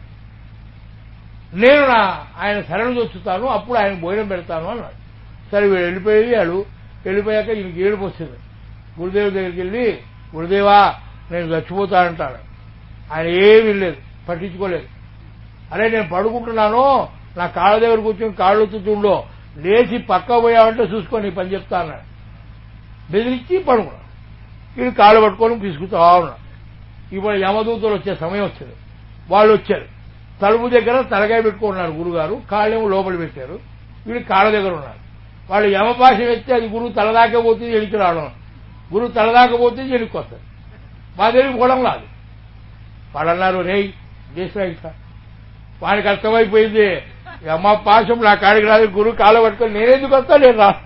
[SPEAKER 1] నేను నా ఆయన శరణు చూస్తాను అప్పుడు ఆయన భోజనం పెడతాను అన్నాడు సరే వీడు వెళ్ళిపోయాడు వెళ్ళిపోయాక ఈయనకి ఏడుపు వస్తుంది గురుదేవుడి దగ్గరికి వెళ్ళి గురుదేవా నేను చచ్చిపోతానంటాడు ఆయన ఏమీ లేదు పట్టించుకోలేదు అరే నేను పడుకుంటున్నాను నా కాళ్ళ దగ్గర కూర్చొని కాళ్ళు చుట్టూ లేచి పక్క పోయావంటే చూసుకొని పని చెప్తా అన్నాడు బెదిరించి పడుకున్నాడు వీడు కాళ్ళు పట్టుకొని పిసుకుతా ఉన్నాడు ఇప్పుడు యమదూతలు వచ్చే సమయం వచ్చింది వాళ్ళు వచ్చారు తలుపు దగ్గర తలకాయ పెట్టుకున్నారు గురుగారు కాళ్ళేమో లోపల పెట్టారు వీడు కాళ్ళ దగ్గర ఉన్నారు వాళ్ళు యమ భాష వెళ్తే అది గురువు తలదాకా పోతుంది ఎడికి రావడం గురువు తలదాకా పోతుంది ఎడికి వస్తుంది మా దగ్గరికి పోవడం రాదు వాళ్ళు అన్నారు రేయ్ దేశ వాడికి అర్థమైపోయింది ఈ అమ్మ పాశం నా కాడికి రాదు గురువు కాళ్ళ పట్టుకొని నేనెందుకు వస్తా నేను రా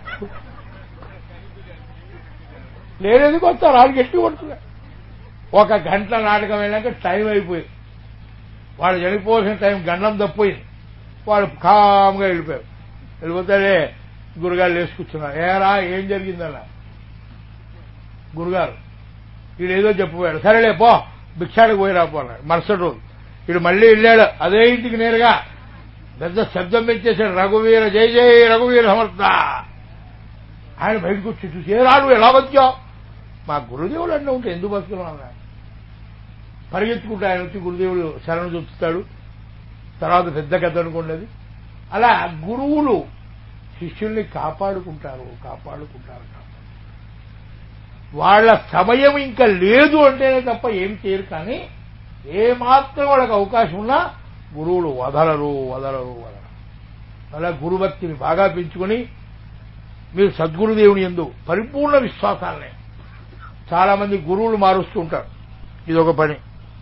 [SPEAKER 1] నేనెందుకు వస్తా రాడు గట్టి పడుతున్నా ఒక గంట నాటకం వెళ్ళాక టైం అయిపోయింది వాడు చనిపోవాల్సిన టైం గండం తప్పోయింది వాడు కామ్గా వెళ్ళిపోయారు వెళ్ళిపోతాడే గురుగారు లేచి కూర్చున్నారు ఏరా ఏం జరిగిందన్నా గురుగారు వీడు ఏదో చెప్పిపోయాడు సరేలే పో భిక్షాడికి పోయి రాపోన్నాడు మరుసటి రోజు వీడు మళ్ళీ వెళ్ళాడు అదే ఇంటికి నేరుగా పెద్ద శబ్దం పెంచేశాడు రఘువీర జై జై రఘువీర సమర్థ ఆయన బయటకు వచ్చి చూసి ఏ రాడు ఎలా బతికావు మా గురుదేవులు అన్నీ ఉంటే ఎందుకు బతుకున్నావు అన్నాడు పరిగెత్తుకుంటూ ఆయన వచ్చి గురుదేవుడు శరణు చూపుతాడు తర్వాత పెద్ద కథ అనుకోండి అలా గురువులు శిష్యుల్ని కాపాడుకుంటారు కాపాడుకుంటారు కాపాడు వాళ్ళ సమయం ఇంకా లేదు అంటేనే తప్ప ఏం చేయరు కానీ ఏ మాత్రం వాళ్ళకి అవకాశం ఉన్నా గురువులు వదలరు వదలరు వదలరు అలా గురుభక్తిని బాగా పెంచుకొని మీరు సద్గురుదేవుని ఎందు పరిపూర్ణ విశ్వాసాలనే చాలా మంది గురువులు మారుస్తూ ఉంటారు ఇది ఒక పని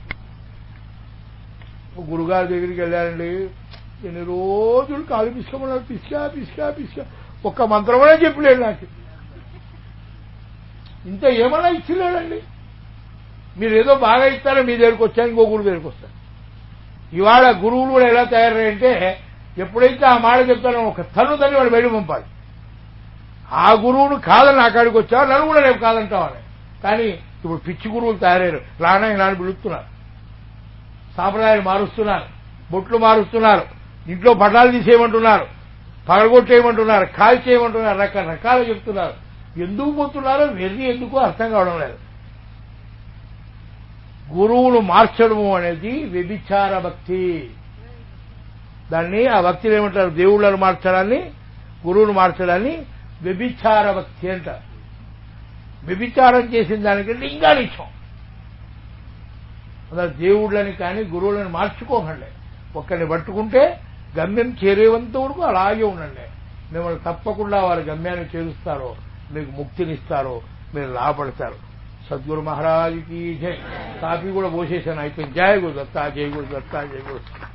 [SPEAKER 1] ఒక గురుగారి దగ్గరికి వెళ్ళారండి ఎన్ని రోజులు కాలు పిసుకోమన్నారు పిసికా పిసికా పిసికా ఒక్క మంత్రమనే చెప్పలేడు నాకు ఇంత ఏమన్నా ఇచ్చిలేడండి మీరు ఏదో బాగా ఇస్తారో మీ దగ్గరికి వచ్చాను ఇంకో గురువు దగ్గరికి వస్తాను ఇవాళ గురువులు కూడా ఎలా తయారయ్యంటే ఎప్పుడైతే ఆ మాట చెప్తానో ఒక తను తల్లి వాడు బయట పంపాలి ఆ గురువును కాదని నా కాడికి వచ్చావు నన్ను కూడా రేపు కాదంటామని కానీ ఇప్పుడు పిచ్చి గురువులు తయారయ్యారు రానా నాన్న పిలుస్తున్నారు సాంప్రదాయాలు మారుస్తున్నారు బొట్లు మారుస్తున్నారు ఇంట్లో పటాలు తీసేయమంటున్నారు పగలగొట్టేయమంటున్నారు కాల్ చేయమంటున్నారు రకరకాలు చెప్తున్నారు ఎందుకు పోతున్నారో వెర్రి ఎందుకు అర్థం కావడం లేదు గురువును మార్చడము అనేది వ్యభిచార భక్తి దాన్ని ఆ భక్తిని ఏమంటారు దేవుళ్ళను మార్చడాన్ని గురువును మార్చడాన్ని వ్యభిచార భక్తి అంటారు వ్యభిచారం చేసిన దానికంటే ఇంకా నిత్యం అలా దేవుళ్ళని కానీ గురువులను మార్చుకోకండి ఒక్కరిని పట్టుకుంటే గమ్యం చేరేంత వరకు అలాగే ఉండండి మిమ్మల్ని తప్పకుండా వారి గమ్యాన్ని చేరుస్తారో మీకు ముక్తినిస్తారో మీరు లాభపడతారు సద్గురు మహారాజుకి జై కాఫీ కూడా పోసేసాను అయిపోయింది జయ గురు దత్తా జయ గురు దత్తా జయ గురు